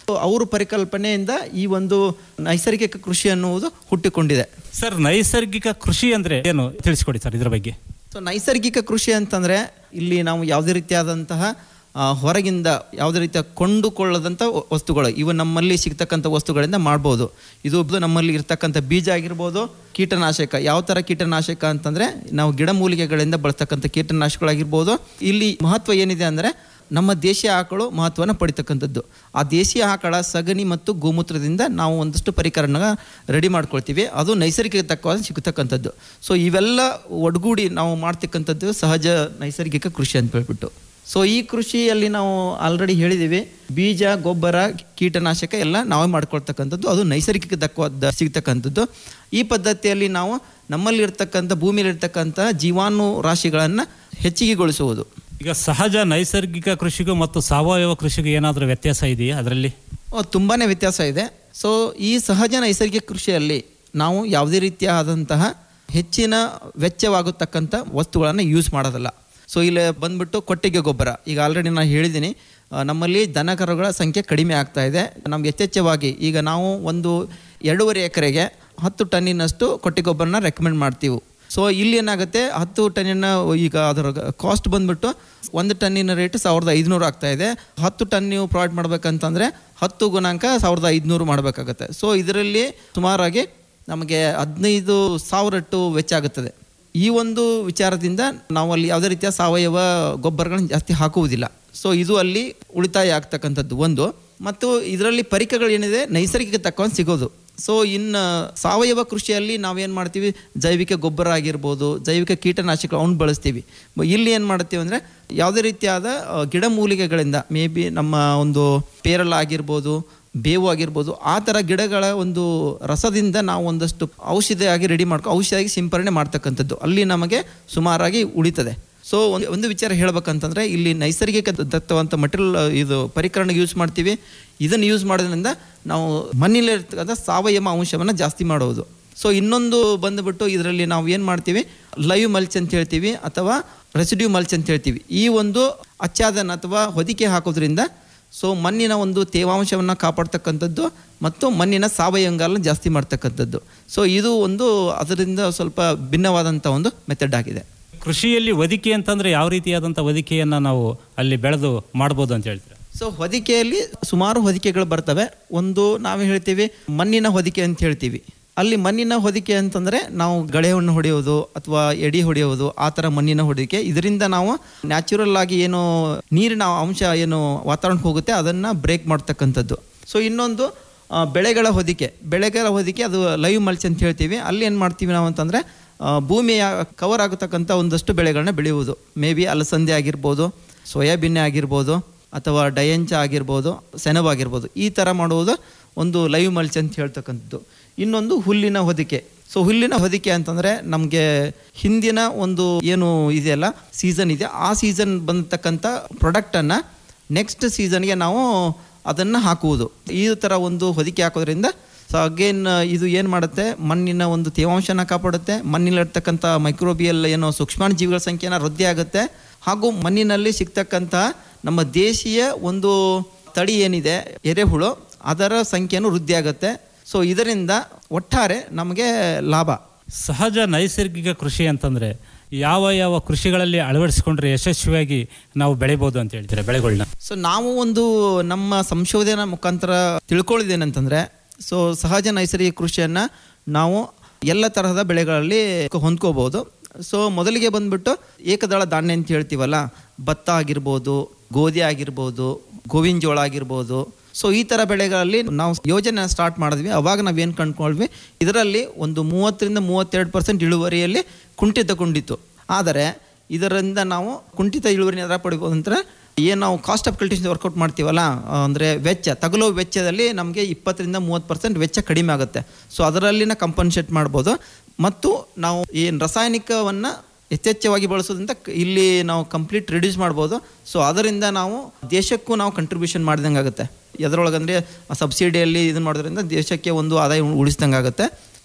ಸೊ ಅವ್ರ ಪರಿಕಲ್ಪನೆಯಿಂದ ಈ ಒಂದು ನೈಸರ್ಗಿಕ ಕೃಷಿ ಅನ್ನುವುದು ಹುಟ್ಟಿಕೊಂಡಿದೆ ಸರ್ ನೈಸರ್ಗಿಕ ಕೃಷಿ ಅಂದ್ರೆ ಏನು ತಿಳಿಸ್ಕೊಡಿ ಸರ್ ಇದ್ರ ಬಗ್ಗೆ ಸೊ ನೈಸರ್ಗಿಕ ಕೃಷಿ ಅಂತಂದರೆ ಇಲ್ಲಿ ನಾವು ಯಾವುದೇ ರೀತಿಯಾದಂತಹ ಆ, ಹೊರಗಿಂದ ಯಾವುದೇ ರೀತಿಯ ಕೊಂಡುಕೊಳ್ಳದಂಥ ವ- ವಸ್ತುಗಳು ಇವು ನಮ್ಮಲ್ಲಿ ಸಿಗ್ತಕ್ಕಂಥ ವಸ್ತುಗಳಿಂದ ಮಾಡ್ಬೋದು ಇದು ಒಬ್ದು ನಮ್ಮಲ್ಲಿ ಇರ್ತಕ್ಕಂಥ ಬೀಜ ಆಗಿರ್ಬೋದು ಕೀಟನಾಶಕ ಯಾವ ಥರ ಕೀಟನಾಶಕ ಅಂತಂದರೆ ನಾವು ಗಿಡಮೂಲಿಕೆಗಳಿಂದ ಬಳಸ್ತಕ್ಕಂಥ ಕೀಟನಾಶಕಗಳಾಗಿರ್ಬೋದು ಇಲ್ಲಿ ಮಹತ್ವ ಏನಿದೆ ಅಂದರೆ ನಮ್ಮ ದೇಶೀಯ ಆಕಳು ಮಹತ್ವನ ಪಡಿತಕ್ಕಂಥದ್ದು ಆ ದೇಶೀಯ ಆಕಳ ಸಗಣಿ ಮತ್ತು ಗೋಮೂತ್ರದಿಂದ ನಾವು ಒಂದಷ್ಟು ಪರಿಕರಣ ರೆಡಿ ಮಾಡ್ಕೊಳ್ತೀವಿ ಅದು ನೈಸರ್ಗಿಕ ತಕ್ಕವಾದ ಸಿಗತಕ್ಕಂಥದ್ದು ಸೊ ಇವೆಲ್ಲ ಒಡಗೂಡಿ ನಾವು ಮಾಡ್ತಕ್ಕಂಥದ್ದು ಸಹಜ ನೈಸರ್ಗಿಕ ಕೃಷಿ ಅಂತ ಹೇಳ್ಬಿಟ್ಟು ಸೊ ಈ ಕೃಷಿಯಲ್ಲಿ ನಾವು ಆಲ್ರೆಡಿ ಹೇಳಿದ್ದೀವಿ ಬೀಜ ಗೊಬ್ಬರ ಕೀಟನಾಶಕ ಎಲ್ಲ ನಾವೇ ಮಾಡ್ಕೊಳ್ತಕ್ಕಂಥದ್ದು ಅದು ನೈಸರ್ಗಿಕ ತಕ್ಕವಾದ ಸಿಗ್ತಕ್ಕಂಥದ್ದು ಈ ಪದ್ಧತಿಯಲ್ಲಿ ನಾವು ನಮ್ಮಲ್ಲಿರ್ತಕ್ಕಂಥ ಭೂಮಿಯಲ್ಲಿರ್ತಕ್ಕಂಥ ಜೀವಾಣು ರಾಶಿಗಳನ್ನು ಹೆಚ್ಚಿಗೆಗೊಳಿಸುವುದು ಈಗ ಸಹಜ ನೈಸರ್ಗಿಕ ಕೃಷಿಗೂ ಮತ್ತು ಸಾವಯವ ಕೃಷಿಗೂ ಏನಾದರೂ ವ್ಯತ್ಯಾಸ ಇದೆಯಾ ಅದರಲ್ಲಿ ತುಂಬಾ ವ್ಯತ್ಯಾಸ ಇದೆ ಸೊ ಈ ಸಹಜ ನೈಸರ್ಗಿಕ ಕೃಷಿಯಲ್ಲಿ ನಾವು ಯಾವುದೇ ರೀತಿಯಾದಂತಹ ಹೆಚ್ಚಿನ ವೆಚ್ಚವಾಗತಕ್ಕಂಥ ವಸ್ತುಗಳನ್ನು ಯೂಸ್ ಮಾಡೋದಲ್ಲ ಸೊ ಇಲ್ಲಿ ಬಂದ್ಬಿಟ್ಟು ಕೊಟ್ಟಿಗೆ ಗೊಬ್ಬರ ಈಗ ಆಲ್ರೆಡಿ ನಾನು ಹೇಳಿದ್ದೀನಿ ಆ, ನಮ್ಮಲ್ಲಿ ದನ ಕರುಗಳ ಸಂಖ್ಯೆ ಕಡಿಮೆ ಆಗ್ತಾ ಇದೆ ನಮ್ಗೆ ಯಥೇಚ್ಛವಾಗಿ ಈಗ ನಾವು ಒಂದು ಎರಡೂವರೆ ಎಕರೆಗೆ ಹತ್ತು ಟನ್ನಿನಷ್ಟು ಕೊಟ್ಟಿಗೆ ಗೊಬ್ಬರನ ರೆಕಮೆಂಡ್ ಮಾಡ್ತೀವಿ ಸೊ ಇಲ್ಲಿ ಏನಾಗುತ್ತೆ ಹತ್ತು ಟನ್ನಿನ ಈಗ ಅದರ ಕಾಸ್ಟ್ ಬಂದ್ಬಿಟ್ಟು ಒಂದು ಟನ್ನಿನ ರೇಟ್ ಸಾವಿರದ ಐದುನೂರು ಆಗ್ತಾ ಇದೆ ಹತ್ತು ಟನ್ ನೀವು ಪ್ರೊವೈಡ್ ಮಾಡ್ಬೇಕಂತಂದರೆ ಹತ್ತು ಗುಣಾಂಕ ಸಾವಿರದ ಐದುನೂರು ಮಾಡಬೇಕಾಗತ್ತೆ ಸೊ ಇದರಲ್ಲಿ ಸುಮಾರಾಗಿ ನಮಗೆ ಹದಿನೈದು ಸಾವಿರಟ್ಟು ವೆಚ್ಚ ಆಗುತ್ತದೆ ಈ ಒಂದು ವಿಚಾರದಿಂದ ನಾವು ಅಲ್ಲಿ ಯಾವುದೇ ರೀತಿಯ ಸಾವಯವ ಗೊಬ್ಬರಗಳನ್ನ ಜಾಸ್ತಿ ಹಾಕುವುದಿಲ್ಲ ಸೊ ಇದು ಅಲ್ಲಿ ಉಳಿತಾಯ ಆಗ್ತಕ್ಕಂಥದ್ದು ಒಂದು ಮತ್ತು ಇದರಲ್ಲಿ ಪರಿಕರಗಳು ಏನಿದೆ ನೈಸರ್ಗಿಕ ತಕ್ಕಂತ ಸಿಗೋದು ಸೊ ಇನ್ನು ಸಾವಯವ ಕೃಷಿಯಲ್ಲಿ ನಾವೇನು ಮಾಡ್ತೀವಿ ಜೈವಿಕ ಗೊಬ್ಬರ ಆಗಿರ್ಬೋದು ಜೈವಿಕ ಕೀಟನಾಶಕಗಳು ಅವ್ನು ಬಳಸ್ತೀವಿ ಬ- ಇಲ್ಲಿ ಏನು ಮಾಡ್ತೀವಿ ಅಂದರೆ ಯಾವುದೇ ರೀತಿಯಾದ ಆ, ಗಿಡಮೂಲಿಕೆಗಳಿಂದ ಮೇ ಬಿ ನಮ್ಮ ಒಂದು ಪೇರಲ ಆಗಿರ್ಬೋದು ಬೇವು ಆಗಿರ್ಬೋದು ಆ ಥರ ಗಿಡಗಳ ಒಂದು ರಸದಿಂದ ನಾವು ಒಂದಷ್ಟು ಔಷಧಿಯಾಗಿ ರೆಡಿ ಮಾಡ್ಕೊ ಔಷಧಿಯಾಗಿ ಸಿಂಪರಣೆ ಮಾಡ್ತಕ್ಕಂಥದ್ದು ಅಲ್ಲಿ ನಮಗೆ ಸುಮಾರಾಗಿ ಉಳಿತದೆ ಸೊ ಒಂದು ಒಂದು ವಿಚಾರ ಹೇಳ್ಬೇಕಂತಂದರೆ ಇಲ್ಲಿ ನೈಸರ್ಗಿಕ ದತ್ತವಂತ ಮಟೀರಿಯಲ್ ಇದು ಪರಿಕರಣ ಯೂಸ್ ಮಾಡ್ತೀವಿ ಇದನ್ನು ಯೂಸ್ ಮಾಡೋದ್ರಿಂದ ನಾವು ಮಣ್ಣಿಲಿರ್ತಕ್ಕಂಥ ಸಾವಯವ ಅಂಶವನ್ನು ಜಾಸ್ತಿ ಮಾಡೋದು ಸೊ ಇನ್ನೊಂದು ಬಂದುಬಿಟ್ಟು ಇದರಲ್ಲಿ ನಾವು ಏನು ಮಾಡ್ತೀವಿ ಲೈವ್ ಮಲ್ಚ್ ಅಂತ ಹೇಳ್ತೀವಿ ಅಥವಾ ರೆಸಿಡ್ಯೂ ಮಲ್ಚ್ ಅಂತ ಹೇಳ್ತೀವಿ ಈ ಒಂದು ಆಚ್ಛಾದನ ಅಥವಾ ಹೊದಿಕೆ ಹಾಕೋದ್ರಿಂದ ಸೊ ಮಣ್ಣಿನ ಒಂದು ತೇವಾಂಶವನ್ನು ಕಾಪಾಡ್ತಕ್ಕಂಥದ್ದು ಮತ್ತು ಮಣ್ಣಿನ ಸಾವಯವಂಗಾಲನ ಜಾಸ್ತಿ ಮಾಡ್ತಕ್ಕಂಥದ್ದು ಸೊ ಇದು ಒಂದು ಅದರಿಂದ ಸ್ವಲ್ಪ ಭಿನ್ನವಾದಂಥ ಒಂದು ಮೆಥಡ್ ಆಗಿದೆ ಕೃಷಿಯಲ್ಲಿ ಒದಿಕೆ ಅಂತಂದ್ರೆ ಯಾವ ರೀತಿಯಾದಂಥ ಒದಿಕೆಯನ್ನು ನಾವು ಅಲ್ಲಿ ಬೆಳೆದು ಮಾಡ್ಬೋದು ಅಂತ ಹೇಳ್ತೀರಾ ಸೊ ಹೊದಿಕೆಯಲ್ಲಿ ಸುಮಾರು ಹೊದಿಕೆಗಳು ಬರ್ತವೆ ಒಂದು ನಾವು ಹೇಳ್ತೀವಿ ಮಣ್ಣಿನ ಹೊದಿಕೆ ಅಂತ ಹೇಳ್ತೀವಿ ಅಲ್ಲಿ ಮಣ್ಣಿನ ಹೊದಿಕೆ ಅಂತಂದರೆ ನಾವು ಗಳೆಯನ್ನು ಹೊಡೆಯೋದು ಅಥವಾ ಎಡಿ ಹೊಡೆಯೋದು ಆ ಥರ ಮಣ್ಣಿನ ಹೊದಿಕೆ ಇದರಿಂದ ನಾವು ನ್ಯಾಚುರಲ್ ಆಗಿ ಏನು ನೀರಿನ ಅಂಶ ಏನು ವಾತಾವರಣಕ್ಕೆ ಹೋಗುತ್ತೆ ಅದನ್ನು ಬ್ರೇಕ್ ಮಾಡ್ತಕ್ಕಂಥದ್ದು ಸೊ ಇನ್ನೊಂದು ಆ, ಬೆಳೆಗಳ ಹೊದಿಕೆ ಬೆಳೆಗಳ ಹೊದಿಕೆ ಅದು ಲೈವ್ ಮಲ್ಚ್ ಅಂತ ಹೇಳ್ತೀವಿ ಅಲ್ಲಿ ಏನು ಮಾಡ್ತೀವಿ ನಾವು ಅಂತಂದರೆ ಆ, ಭೂಮಿಯ ಕವರ್ ಆಗತಕ್ಕಂಥ ಒಂದಷ್ಟು ಬೆಳೆಗಳನ್ನ ಬೆಳೆಯುವುದು ಮೇ ಬಿ ಅಲಸಂದೆ ಆಗಿರ್ಬೋದು ಸೋಯಾಬೀನ್ ಆಗಿರ್ಬೋದು ಅಥವಾ ಡಯಂಚ ಆಗಿರ್ಬೋದು ಸೆಣಬಾಗಿರ್ಬೋದು ಈ ಥರ ಮಾಡುವುದು ಒಂದು ಲೈವ್ ಮಲ್ಚ್ ಅಂತ ಹೇಳ್ತಕ್ಕಂಥದ್ದು ಇನ್ನೊಂದು ಹುಲ್ಲಿನ ಹೊದಿಕೆ ಸೊ ಹುಲ್ಲಿನ ಹೊದಿಕೆ ಅಂತಂದರೆ ನಮಗೆ ಹಿಂದಿನ ಒಂದು ಏನು ಇದೆಯಲ್ಲ ಸೀಸನ್ ಇದೆ ಆ ಸೀಸನ್ ಬಂದತಕ್ಕಂಥ ಪ್ರಾಡಕ್ಟನ್ನು ನೆಕ್ಸ್ಟ್ ಸೀಸನ್ಗೆ ನಾವು ಅದನ್ನು ಹಾಕುವುದು ಈ ಥರ ಒಂದು ಹೊದಿಕೆ ಹಾಕೋದ್ರಿಂದ ಸೊ ಅಗೇನ್ ಇದು ಏನು ಮಾಡುತ್ತೆ ಮಣ್ಣಿನ ಒಂದು ತೇವಾಂಶನ ಕಾಪಾಡುತ್ತೆ ಮಣ್ಣಿನಲ್ಲಿರ್ತಕ್ಕಂಥ ಮೈಕ್ರೋಬಿಯಲ್ ಏನೋ ಸೂಕ್ಷ್ಮಾಣು ಜೀವಿಗಳ ಸಂಖ್ಯೆನ ವೃದ್ಧಿ ಆಗುತ್ತೆ ಹಾಗೂ ಮಣ್ಣಿನಲ್ಲಿ ಸಿಗ್ತಕ್ಕಂಥ ನಮ್ಮ ದೇಶೀಯ ಒಂದು ತಳಿ ಏನಿದೆ ಎರೆಹುಳು ಅದರ ಸಂಖ್ಯೆನೂ ವೃದ್ಧಿ ಆಗುತ್ತೆ ಸೊ ಇದರಿಂದ ಒಟ್ಟಾರೆ ನಮಗೆ ಲಾಭ ಸಹಜ ನೈಸರ್ಗಿಕ ಕೃಷಿ ಅಂತಂದ್ರೆ ಯಾವ ಯಾವ ಕೃಷಿಗಳಲ್ಲಿ ಅಳವಡಿಸಿಕೊಂಡ್ರೆ ಯಶಸ್ವಿಯಾಗಿ ನಾವು ಬೆಳಿಬೋದು ಅಂತ ಹೇಳ್ತೀರಾ ಬೆಳೆಗಳನ್ನ ಸೊ ನಾವು ಒಂದು ನಮ್ಮ ಸಂಶೋಧನಾ ಮುಖಾಂತರ ತಿಳ್ಕೊಳ್ಳೋದೇನಂತಂದರೆ ಸೊ ಸಹಜ ನೈಸರ್ಗಿಕ ಕೃಷಿಯನ್ನು ನಾವು ಎಲ್ಲ ತರಹದ ಬೆಳೆಗಳಲ್ಲಿ ಹೊಂದ್ಕೋಬೋದು ಸೊ ಮೊದಲಿಗೆ ಬಂದ್ಬಿಟ್ಟು ಏಕದಳ ಧಾನ್ಯ ಅಂತ ಹೇಳ್ತೀವಲ್ಲ ಭತ್ತ ಆಗಿರ್ಬೋದು ಗೋಧಿ ಆಗಿರ್ಬೋದು ಗೋವಿನ ಜೋಳ ಆಗಿರ್ಬೋದು ಸೊ ಈ ಥರ ಬೆಳೆಗಳಲ್ಲಿ ನಾವು ಯೋಜನೆ ಸ್ಟಾರ್ಟ್ ಮಾಡಿದ್ವಿ ಅವಾಗ ನಾವೇನು ಕಂಡ್ಕೊಳ್ವಿ ಇದರಲ್ಲಿ ಒಂದು ಮೂವತ್ತರಿಂದ ಮೂವತ್ತೆರಡು ಪರ್ಸೆಂಟ್ ಇಳುವರಿಯಲ್ಲಿ ಕುಂಠಿತಗೊಂಡಿತ್ತು ಆದರೆ ಇದರಿಂದ ನಾವು ಕುಂಠಿತ ಇಳುವರಿ ಎದ್ರ ಪಡಿಬೋದು ಅಂದ್ರೆ ಏನು ನಾವು ಕಾಸ್ಟ್ ಆಫ್ ಕಲ್ಟಿವೇಷನ್ ವರ್ಕೌಟ್ ಮಾಡ್ತೀವಲ್ಲ ಅಂದರೆ ವೆಚ್ಚ ತಗಲೋ ವೆಚ್ಚದಲ್ಲಿ ನಮಗೆ ಇಪ್ಪತ್ತರಿಂದ ಮೂವತ್ತು ಪರ್ಸೆಂಟ್ ವೆಚ್ಚ ಕಡಿಮೆ ಆಗುತ್ತೆ ಸೊ ಅದರಲ್ಲಿನ ಕಂಪನ್ಸೇಟ್ ಮಾಡ್ಬೋದು ಮತ್ತು ನಾವು ಏನು ರಾಸಾಯನಿಕವನ್ನು ಯಥೇಚ್ಛವಾಗಿ ಬಳಸೋದ್ರಿಂದ ಕ- ಇಲ್ಲಿ ನಾವು ಕಂಪ್ಲೀಟ್ ರಿಡ್ಯೂಸ್ ಮಾಡ್ಬೋದು ಸೊ ಅದರಿಂದ ನಾವು ದೇಶಕ್ಕೂ ನಾವು ಕಂಟ್ರಿಬ್ಯೂಷನ್ ಮಾಡ್ದಂಗೆ ಆಗುತ್ತೆ ಎದರೊಳಗಂದರೆ ಸಬ್ಸಿಡಿಯಲ್ಲಿ ಇದನ್ನು ಮಾಡೋದ್ರಿಂದ ದೇಶಕ್ಕೆ ಒಂದು ಆದಾಯ ಉಳಿಸ್ದಂಗೆ ಆಗುತ್ತೆ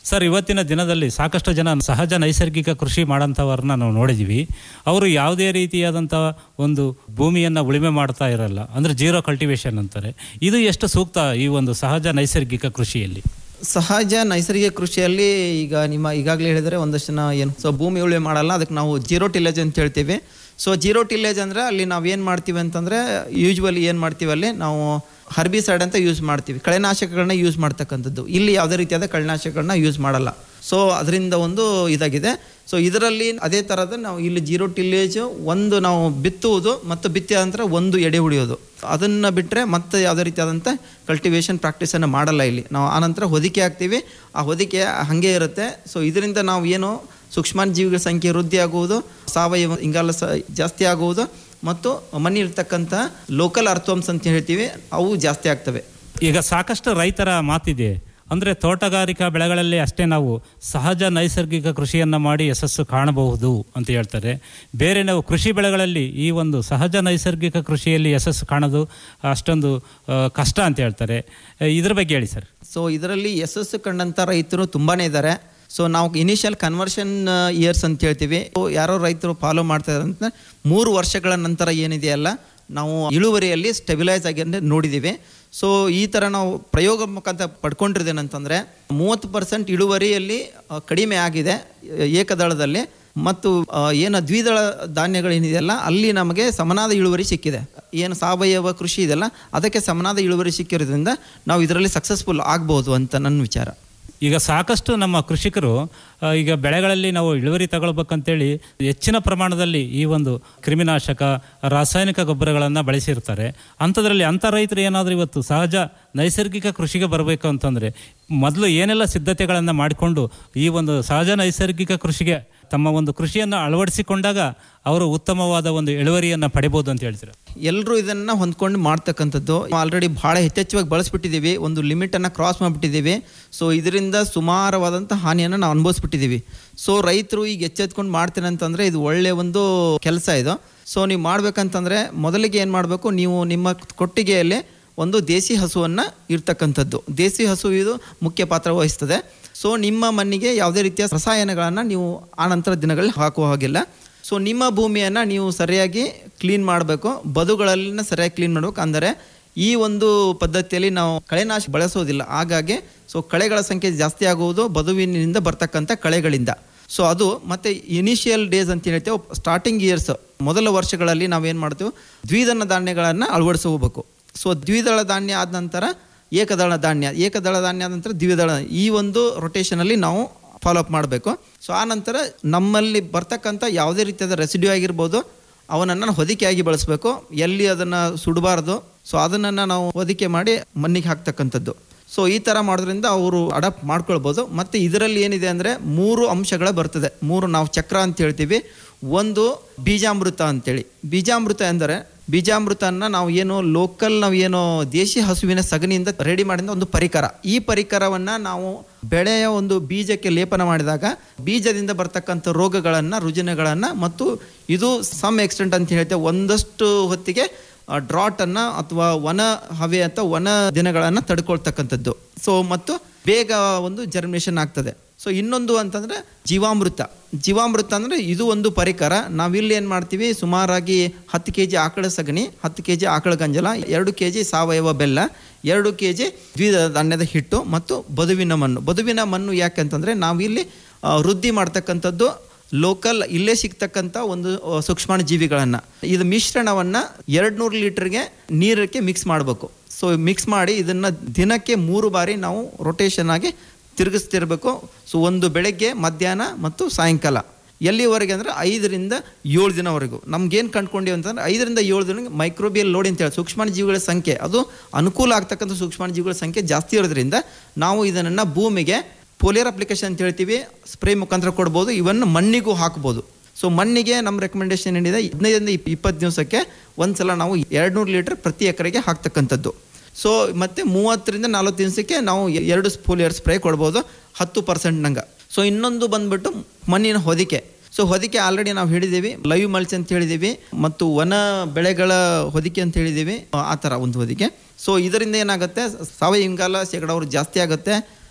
ಸರ್ ಇವತ್ತಿನ ದಿನದಲ್ಲಿ ಸಾಕಷ್ಟು ಜನ ಸಹಜ ನೈಸರ್ಗಿಕ ಕೃಷಿ ಮಾಡೋಂಥವ್ರನ್ನ ನಾವು ನೋಡಿದ್ದೀವಿ ಅವರು ಯಾವುದೇ ರೀತಿಯಾದಂಥ ಒಂದು ಭೂಮಿಯನ್ನು ಉಳುಮೆ ಮಾಡ್ತಾ ಇರಲ್ಲ ಅಂದರೆ ಜೀರೋ ಕಲ್ಟಿವೇಶನ್ ಅಂತಾರೆ ಇದು ಎಷ್ಟು ಸೂಕ್ತ ಈ ಒಂದು ಸಹಜ ನೈಸರ್ಗಿಕ ಕೃಷಿಯಲ್ಲಿ ಸಹಜ ನೈಸರ್ಗಿಕ ಕೃಷಿಯಲ್ಲಿ ಈಗ ನಿಮ್ಮ ಈಗಾಗಲೇ ಹೇಳಿದರೆ ಒಂದಷ್ಟು ಜನ ಏನು ಸೊ ಭೂಮಿ ಉಳುಮೆ ಮಾಡಲ್ಲ ಅದಕ್ಕೆ ನಾವು ಜೀರೋ ಟಿಲೇಜ್ ಅಂತ ಹೇಳ್ತೀವಿ ಸೊ ಜೀರೋ ಟಿಲೇಜ್ ಅಂದರೆ ಅಲ್ಲಿ ನಾವು ಏನು ಮಾಡ್ತೀವಿ ಅಂತಂದರೆ ಯೂಶ್ವಲಿ ಏನು ಮಾಡ್ತೀವಿ ಅಲ್ಲಿ ನಾವು ಹರ್ಬಿಸೈಡ್ ಅಂತ ಯೂಸ್ ಮಾಡ್ತೀವಿ ಕಳೆನಾಶಕಗಳನ್ನ ಯೂಸ್ ಮಾಡ್ತಕ್ಕಂಥದ್ದು ಇಲ್ಲಿ ಯಾವುದೇ ರೀತಿಯಾದ ಕಳೆನಾಶಕಗಳನ್ನ ಯೂಸ್ ಮಾಡಲ್ಲ ಸೊ ಅದರಿಂದ ಒಂದು ಇದಾಗಿದೆ ಸೊ ಇದರಲ್ಲಿ ಅದೇ ಥರದ ನಾವು ಇಲ್ಲಿ ಜೀರೋ ಟಿಲ್ಲೇಜು ಒಂದು ನಾವು ಬಿತ್ತುವುದು ಮತ್ತು ಬಿತ್ತಿದ ನಂತರ ಒಂದು ಎಡೆ ಹೊಡೆಯೋದು ಅದನ್ನು ಬಿಟ್ಟರೆ ಮತ್ತೆ ಯಾವುದೇ ರೀತಿಯಾದಂಥ ಕಲ್ಟಿವೇಷನ್ ಪ್ರಾಕ್ಟೀಸನ್ನು ಮಾಡಲ್ಲ ಇಲ್ಲಿ ನಾವು ಆನಂತರ ಹೊದಿಕೆ ಹಾಕ್ತೀವಿ ಆ ಹೊದಿಕೆ ಹಾಗೆ ಇರುತ್ತೆ ಸೊ ಇದರಿಂದ ನಾವು ಏನು ಸೂಕ್ಷ್ಮಾಣುಜೀವಿಗಳ ಸಂಖ್ಯೆ ವೃದ್ಧಿ ಆಗುವುದು ಸಾವಯವ ಇಂಗಾಲ ಸ ಜಾಸ್ತಿ ಆಗುವುದು ಮತ್ತು ಮಣ್ಣಿರ್ತಕ್ಕಂಥ ಲೋಕಲ್ ಅರ್ಥವಂಶ ಅಂತ ಹೇಳ್ತೀವಿ ಅವು ಜಾಸ್ತಿ ಆಗ್ತವೆ ಈಗ ಸಾಕಷ್ಟು ರೈತರ ಮಾತಿದೆ ಅಂದರೆ ತೋಟಗಾರಿಕಾ ಬೆಳೆಗಳಲ್ಲಿ ಅಷ್ಟೇ ನಾವು ಸಹಜ ನೈಸರ್ಗಿಕ ಕೃಷಿಯನ್ನು ಮಾಡಿ ಯಶಸ್ಸು ಕಾಣಬಹುದು ಅಂತ ಹೇಳ್ತಾರೆ ಬೇರೆ ನಾವು ಕೃಷಿ ಬೆಳೆಗಳಲ್ಲಿ ಈ ಒಂದು ಸಹಜ ನೈಸರ್ಗಿಕ ಕೃಷಿಯಲ್ಲಿ ಯಶಸ್ಸು ಕಾಣೋದು ಅಷ್ಟೊಂದು ಆ, ಕಷ್ಟ ಅಂತ ಹೇಳ್ತಾರೆ ಆ, ಇದ್ರ ಬಗ್ಗೆ ಹೇಳಿ ಸರ್ ಸೊ ಇದರಲ್ಲಿ ಯಶಸ್ಸು ಕಂಡಂಥ ರೈತರು ತುಂಬಾ ಇದ್ದಾರೆ ಸೊ ನಾವು ಇನಿಷಿಯಲ್ ಕನ್ವರ್ಷನ್ ಇಯರ್ಸ್ ಅಂತ ಹೇಳ್ತೀವಿ So, ಯಾರೋ ರೈತರು ಫಾಲೋ ಮಾಡ್ತಾ ಇದ್ದಾರೆ ಅಂತ ಮೂರು ವರ್ಷಗಳ ನಂತರ ಏನಿದೆಯಲ್ಲ ನಾವು ಇಳುವರಿಯಲ್ಲಿ ಸ್ಟೆಬಿಲೈಸ್ ಆಗಿ ನೋಡಿದ್ದೀವಿ ಸೊ ಈ ಥರ ನಾವು ಪ್ರಯೋಗ ಮುಖಾಂತರ ಪಡ್ಕೊಂಡಿರೋದೇನಂತಂದರೆ ಮೂವತ್ತು ಪರ್ಸೆಂಟ್ ಇಳುವರಿಯಲ್ಲಿ ಆ, ಕಡಿಮೆ ಆಗಿದೆ ಆ, ಏಕದಳದಲ್ಲಿ ಮತ್ತು ಆ, ಏನು ದ್ವಿದಳ ಧಾನ್ಯಗಳೇನಿದೆಯಲ್ಲ ಅಲ್ಲಿ ನಮಗೆ ಸಮನಾದ ಇಳುವರಿ ಸಿಕ್ಕಿದೆ ಏನು ಸಾವಯವ ಕೃಷಿ ಇದೆಯಲ್ಲ ಅದಕ್ಕೆ ಸಮನಾದ ಇಳುವರಿ ಸಿಕ್ಕಿರೋದ್ರಿಂದ ನಾವು ಇದರಲ್ಲಿ ಸಕ್ಸಸ್ಫುಲ್ ಆಗ್ಬೋದು ಅಂತ ನನ್ನ ವಿಚಾರ ಈಗ ಸಾಕಷ್ಟು ನಮ್ಮ ಕೃಷಿಕರು ಆ, ಈಗ ಬೆಳೆಗಳಲ್ಲಿ ನಾವು ಇಳುವರಿ ತಗೊಳ್ಬೇಕಂತೇಳಿ ಹೆಚ್ಚಿನ ಪ್ರಮಾಣದಲ್ಲಿ ಈ ಒಂದು ಕ್ರಿಮಿನಾಶಕ ರಾಸಾಯನಿಕ ಗೊಬ್ಬರಗಳನ್ನು ಬಳಸಿರ್ತಾರೆ ಅಂಥದ್ರಲ್ಲಿ ಅಂಥ ರೈತರು ಏನಾದರೂ ಇವತ್ತು ಸಹಜ ನೈಸರ್ಗಿಕ ಕೃಷಿಗೆ ಬರಬೇಕು ಅಂತಂದರೆ ಮೊದಲು ಏನೆಲ್ಲ ಸಿದ್ಧತೆಗಳನ್ನು ಮಾಡಿಕೊಂಡು ಈ ಒಂದು ಸಹಜ ನೈಸರ್ಗಿಕ ಕೃಷಿಗೆ ತಮ್ಮ ಒಂದು ಕೃಷಿಯನ್ನು ಅಳವಡಿಸಿಕೊಂಡಾಗ ಅವರು ಉತ್ತಮವಾದ ಒಂದು ಇಳುವರಿಯನ್ನು ಪಡಿಬೋದು ಅಂತ ಹೇಳ್ತೀರಾ ಎಲ್ಲರೂ ಇದನ್ನು ಹೊಂದ್ಕೊಂಡು ಮಾಡ್ತಕ್ಕಂಥದ್ದು ಆಲ್ರೆಡಿ ಭಾಳ ಹೆಚ್ಚೆಚ್ಚವಾಗಿ ಬಳಸ್ಬಿಟ್ಟಿದ್ದೀವಿ ಒಂದು ಲಿಮಿಟನ್ನು ಕ್ರಾಸ್ ಮಾಡಿಬಿಟ್ಟಿದ್ದೀವಿ ಸೊ ಇದರಿಂದ ಸುಮಾರವಾದಂಥ ಹಾನಿಯನ್ನು ನಾವು ಅನುಭವಿಸ್ಬಿಟ್ಟಿದ್ದೀವಿ ಸೊ ರೈತರು ಈಗ ಎಚ್ಚೆತ್ಕೊಂಡು ಮಾಡ್ತೀನಿ ಅಂತಂದರೆ ಇದು ಒಳ್ಳೆಯ ಒಂದು ಕೆಲಸ ಇದು ಸೊ ನೀವು ಮಾಡ್ಬೇಕಂತಂದರೆ ಮೊದಲಿಗೆ ಏನು ಮಾಡಬೇಕು ನೀವು ನಿಮ್ಮ ಕೊಟ್ಟಿಗೆಯಲ್ಲಿ ಒಂದು ದೇಸಿ ಹಸುವನ್ನು ಇರ್ತಕ್ಕಂಥದ್ದು ದೇಸಿ ಹಸು ಇದು ಮುಖ್ಯ ಪಾತ್ರ ವಹಿಸ್ತದೆ ಸೊ ನಿಮ್ಮ ಮಣ್ಣಿಗೆ ಯಾವುದೇ ರೀತಿಯ ರಸಾಯನಗಳನ್ನು ನೀವು ಆನಂತರ ದಿನಗಳಲ್ಲಿ ಹಾಕುವ ಹಾಗಿಲ್ಲ ಸೊ ನಿಮ್ಮ ಭೂಮಿಯನ್ನು ನೀವು ಸರಿಯಾಗಿ ಕ್ಲೀನ್ ಮಾಡಬೇಕು ಬದುಗಳಲ್ಲಿನ ಸರಿಯಾಗಿ ಕ್ಲೀನ್ ಮಾಡಬೇಕು ಅಂದರೆ ಈ ಒಂದು ಪದ್ಧತಿಯಲ್ಲಿ ನಾವು ಕಳೆನಾಶ ಬಳಸೋದಿಲ್ಲ ಹಾಗಾಗಿ ಸೊ ಕಳೆಗಳ ಸಂಖ್ಯೆ ಜಾಸ್ತಿ ಆಗುವುದು ಬದುವಿನಿಂದ ಬರ್ತಕ್ಕಂಥ ಕಳೆಗಳಿಂದ ಸೊ ಅದು ಮತ್ತು ಇನಿಷಿಯಲ್ ಡೇಸ್ ಅಂತ ಹೇಳ್ತೇವೆ ಸ್ಟಾರ್ಟಿಂಗ್ ಇಯರ್ಸ್ ಮೊದಲ ವರ್ಷಗಳಲ್ಲಿ ನಾವೇನು ಮಾಡ್ತೇವೆ ದ್ವಿದಳ ಧಾನ್ಯಗಳನ್ನು ಅಳವಡಿಸ್ಕೋಬೇಕು ಸೊ ದ್ವಿದಳ ಧಾನ್ಯ ಆದ ನಂತರ ಏಕದಳ ಧಾನ್ಯ ಏಕದಳ ಧಾನ್ಯ ಆದ ನಂತರ ದ್ವಿದಳ ಈ ಒಂದು ರೊಟೇಷನಲ್ಲಿ ನಾವು ಫಾಲೋ ಅಪ್ ಮಾಡಬೇಕು ಸೊ ಆ ನಂತರ ನಮ್ಮಲ್ಲಿ ಬರ್ತಕ್ಕಂಥ ಯಾವುದೇ ರೀತಿಯಾದ ರೆಸಿಡ್ಯೂ ಆಗಿರ್ಬೋದು ಅವನನ್ನು ಹೊದಿಕೆಯಾಗಿ ಬಳಸಬೇಕು ಎಲ್ಲಿ ಅದನ್ನು ಸುಡಬಾರ್ದು ಸೊ ಅದನ್ನು ನಾವು ಹೊದಿಕೆ ಮಾಡಿ ಮಣ್ಣಿಗೆ ಹಾಕ್ತಕ್ಕಂಥದ್ದು ಸೊ ಈ ಥರ ಮಾಡೋದ್ರಿಂದ ಅವರು ಅಡಾಪ್ಟ್ ಮಾಡ್ಕೊಳ್ಬೋದು ಮತ್ತು ಇದರಲ್ಲಿ ಏನಿದೆ ಅಂದರೆ ಮೂರು ಅಂಶಗಳ ಬರ್ತದೆ ಮೂರು ನಾವು ಚಕ್ರ ಅಂತ ಹೇಳ್ತೀವಿ ಒಂದು ಬೀಜಾಮೃತ ಅಂತೇಳಿ ಬೀಜಾಮೃತ ಎಂದರೆ ಬೀಜಾಮೃತನ ನಾವು ಏನು ಲೋಕಲ್ ನಾವು ಏನು ದೇಶಿ ಹಸುವಿನ ಸಗಣಿಯಿಂದ ರೆಡಿ ಮಾಡಿದ ಒಂದು ಪರಿಕರ ಈ ಪರಿಕರವನ್ನು ನಾವು ಬೆಳೆಯ ಒಂದು ಬೀಜಕ್ಕೆ ಲೇಪನ ಮಾಡಿದಾಗ ಬೀಜದಿಂದ ಬರ್ತಕ್ಕಂಥ ರೋಗಗಳನ್ನು ರುಜಿನಗಳನ್ನು ಮತ್ತು ಇದು ಸಮ್ ಎಕ್ಸ್ಟೆಂಟ್ ಅಂತ ಹೇಳ್ತೇವೆ ಒಂದಷ್ಟು ಹೊತ್ತಿಗೆ ಡ್ರಾಟನ್ನು ಅಥವಾ ವನ ಹವೆ ಅಥವಾ ವನ ದಿನಗಳನ್ನು ತಡ್ಕೊಳ್ತಕ್ಕಂಥದ್ದು ಸೊ ಮತ್ತು ಬೇಗ ಒಂದು ಜರ್ಮಿನೇಷನ್ ಆಗ್ತದೆ ಸೊ ಇನ್ನೊಂದು ಅಂತಂದರೆ ಜೀವಾಮೃತ ಜೀವಾಮೃತ ಅಂದರೆ ಇದು ಒಂದು ಪರಿಕರ ನಾವಿಲ್ಲಿ ಏನು ಮಾಡ್ತೀವಿ ಸುಮಾರಾಗಿ ಹತ್ತು ಕೆ ಜಿ ಆಕಳ ಸಗಣಿ ಹತ್ತು ಕೆ ಜಿ ಆಕಳ ಗಂಜಲ ಎರಡು ಕೆ ಜಿ ಸಾವಯವ ಬೆಲ್ಲ ಎರಡು ಕೆ ಜಿ ದ್ವಿದಳ ಧಾನ್ಯದ ಹಿಟ್ಟು ಮತ್ತು ಬದುವಿನ ಮಣ್ಣು ಬದುವಿನ ಮಣ್ಣು ಯಾಕೆ ಅಂತಂದರೆ ನಾವಿಲ್ಲಿ ಆ, ವೃದ್ಧಿ ಮಾಡ್ತಕ್ಕಂಥದ್ದು ಲೋಕಲ್ ಇಲ್ಲೇ ಸಿಗ್ತಕ್ಕಂಥ ಒಂದು ಆ, ಸೂಕ್ಷ್ಮಾಣು ಜೀವಿಗಳನ್ನು ಇದು ಮಿಶ್ರಣವನ್ನು ಎರಡು ನೂರು ಲೀಟರ್ಗೆ ನೀರಕ್ಕೆ ಮಿಕ್ಸ್ ಮಾಡಬೇಕು ಸೊ ಮಿಕ್ಸ್ ಮಾಡಿ ಇದನ್ನು ದಿನಕ್ಕೆ ಮೂರು ಬಾರಿ ನಾವು ರೊಟೇಷನ್ ಆಗಿ ತಿರುಗಿಸ್ತಿರ್ಬೇಕು ಸೊ ಒಂದು ಬೆಳಗ್ಗೆ ಮಧ್ಯಾಹ್ನ ಮತ್ತು ಸಾಯಂಕಾಲ ಎಲ್ಲಿವರೆಗೆ ಅಂದರೆ ಐದರಿಂದ ಏಳು ದಿನವರೆಗೂ ನಮ್ಗೇನು ಕಂಡ್ಕೊಂಡಿವಿ ಅಂತಂದ್ರೆ ಐದರಿಂದ ಏಳು ದಿನ ಮೈಕ್ರೋಬಿಯಲ್ ಲೋಡ್ ಅಂತೇಳಿ ಸೂಕ್ಷ್ಮಾಣು ಜೀವಿಗಳ ಸಂಖ್ಯೆ ಅದು ಅನುಕೂಲ ಆಗ್ತಕ್ಕಂಥ ಸೂಕ್ಷ್ಮಾಣು ಜೀವಿಗಳ ಸಂಖ್ಯೆ ಜಾಸ್ತಿ ಇರೋದ್ರಿಂದ ನಾವು ಇದನ್ನು ಭೂಮಿಗೆ ಪೋಲಿಯರ್ ಅಪ್ಲಿಕೇಶನ್ ಅಂತ ಹೇಳ್ತೀವಿ ಸ್ಪ್ರೇ ಮುಖಾಂತರ ಕೊಡ್ಬೋದು ಇವನ್ ಮಣ್ಣಿಗೂ ಹಾಕ್ಬೋದು ಸೊ ಮಣ್ಣಿಗೆ ನಮ್ಮ ರೆಕಮೆಂಡೇಶನ್ ಏನಿದೆ ಹದಿನೈದರಿಂದ ಇಪ್ ಇಪ್ಪತ್ತು ದಿವಸಕ್ಕೆ ಒಂದ್ಸಲ ನಾವು ಎರಡು ನೂರು ಲೀಟರ್ ಪ್ರತಿ ಎಕರೆಗೆ ಹಾಕ್ತಕ್ಕಂಥದ್ದು ಸೊ ಮತ್ತು ಮೂವತ್ತರಿಂದ ನಲ್ವತ್ತು ದಿವಸಕ್ಕೆ ನಾವು ಎ- ಎರಡು ಫೋಲಿಯರ್ ಸ್ಪ್ರೇ ಕೊಡ್ಬೋದು ಹತ್ತು ಪರ್ಸೆಂಟ್ ನಂಗೆ ಸೊ ಇನ್ನೊಂದು ಬಂದ್ಬಿಟ್ಟು ಮಣ್ಣಿನ ಹೊದಿಕೆ ಸೊ ಹೊದಿಕೆ ಆಲ್ರೆಡಿ ನಾವು ಹೇಳಿದ್ದೀವಿ ಲೈವ್ ಮಲ್ಚ್ ಅಂತ ಹೇಳಿದ್ದೀವಿ ಮತ್ತು ವನ ಬೆಳೆಗಳ ಹೊದಿಕೆ ಅಂತ ಹೇಳಿದ್ದೀವಿ ಆ ಥರ ಒಂದು ಹೊದಿಕೆ ಸೊ ಇದರಿಂದ ಏನಾಗುತ್ತೆ ಸಾವಯವ ಇಂಗಾಲ ಶೇಕಡಾವರು ಜಾಸ್ತಿ ಆಗುತ್ತೆ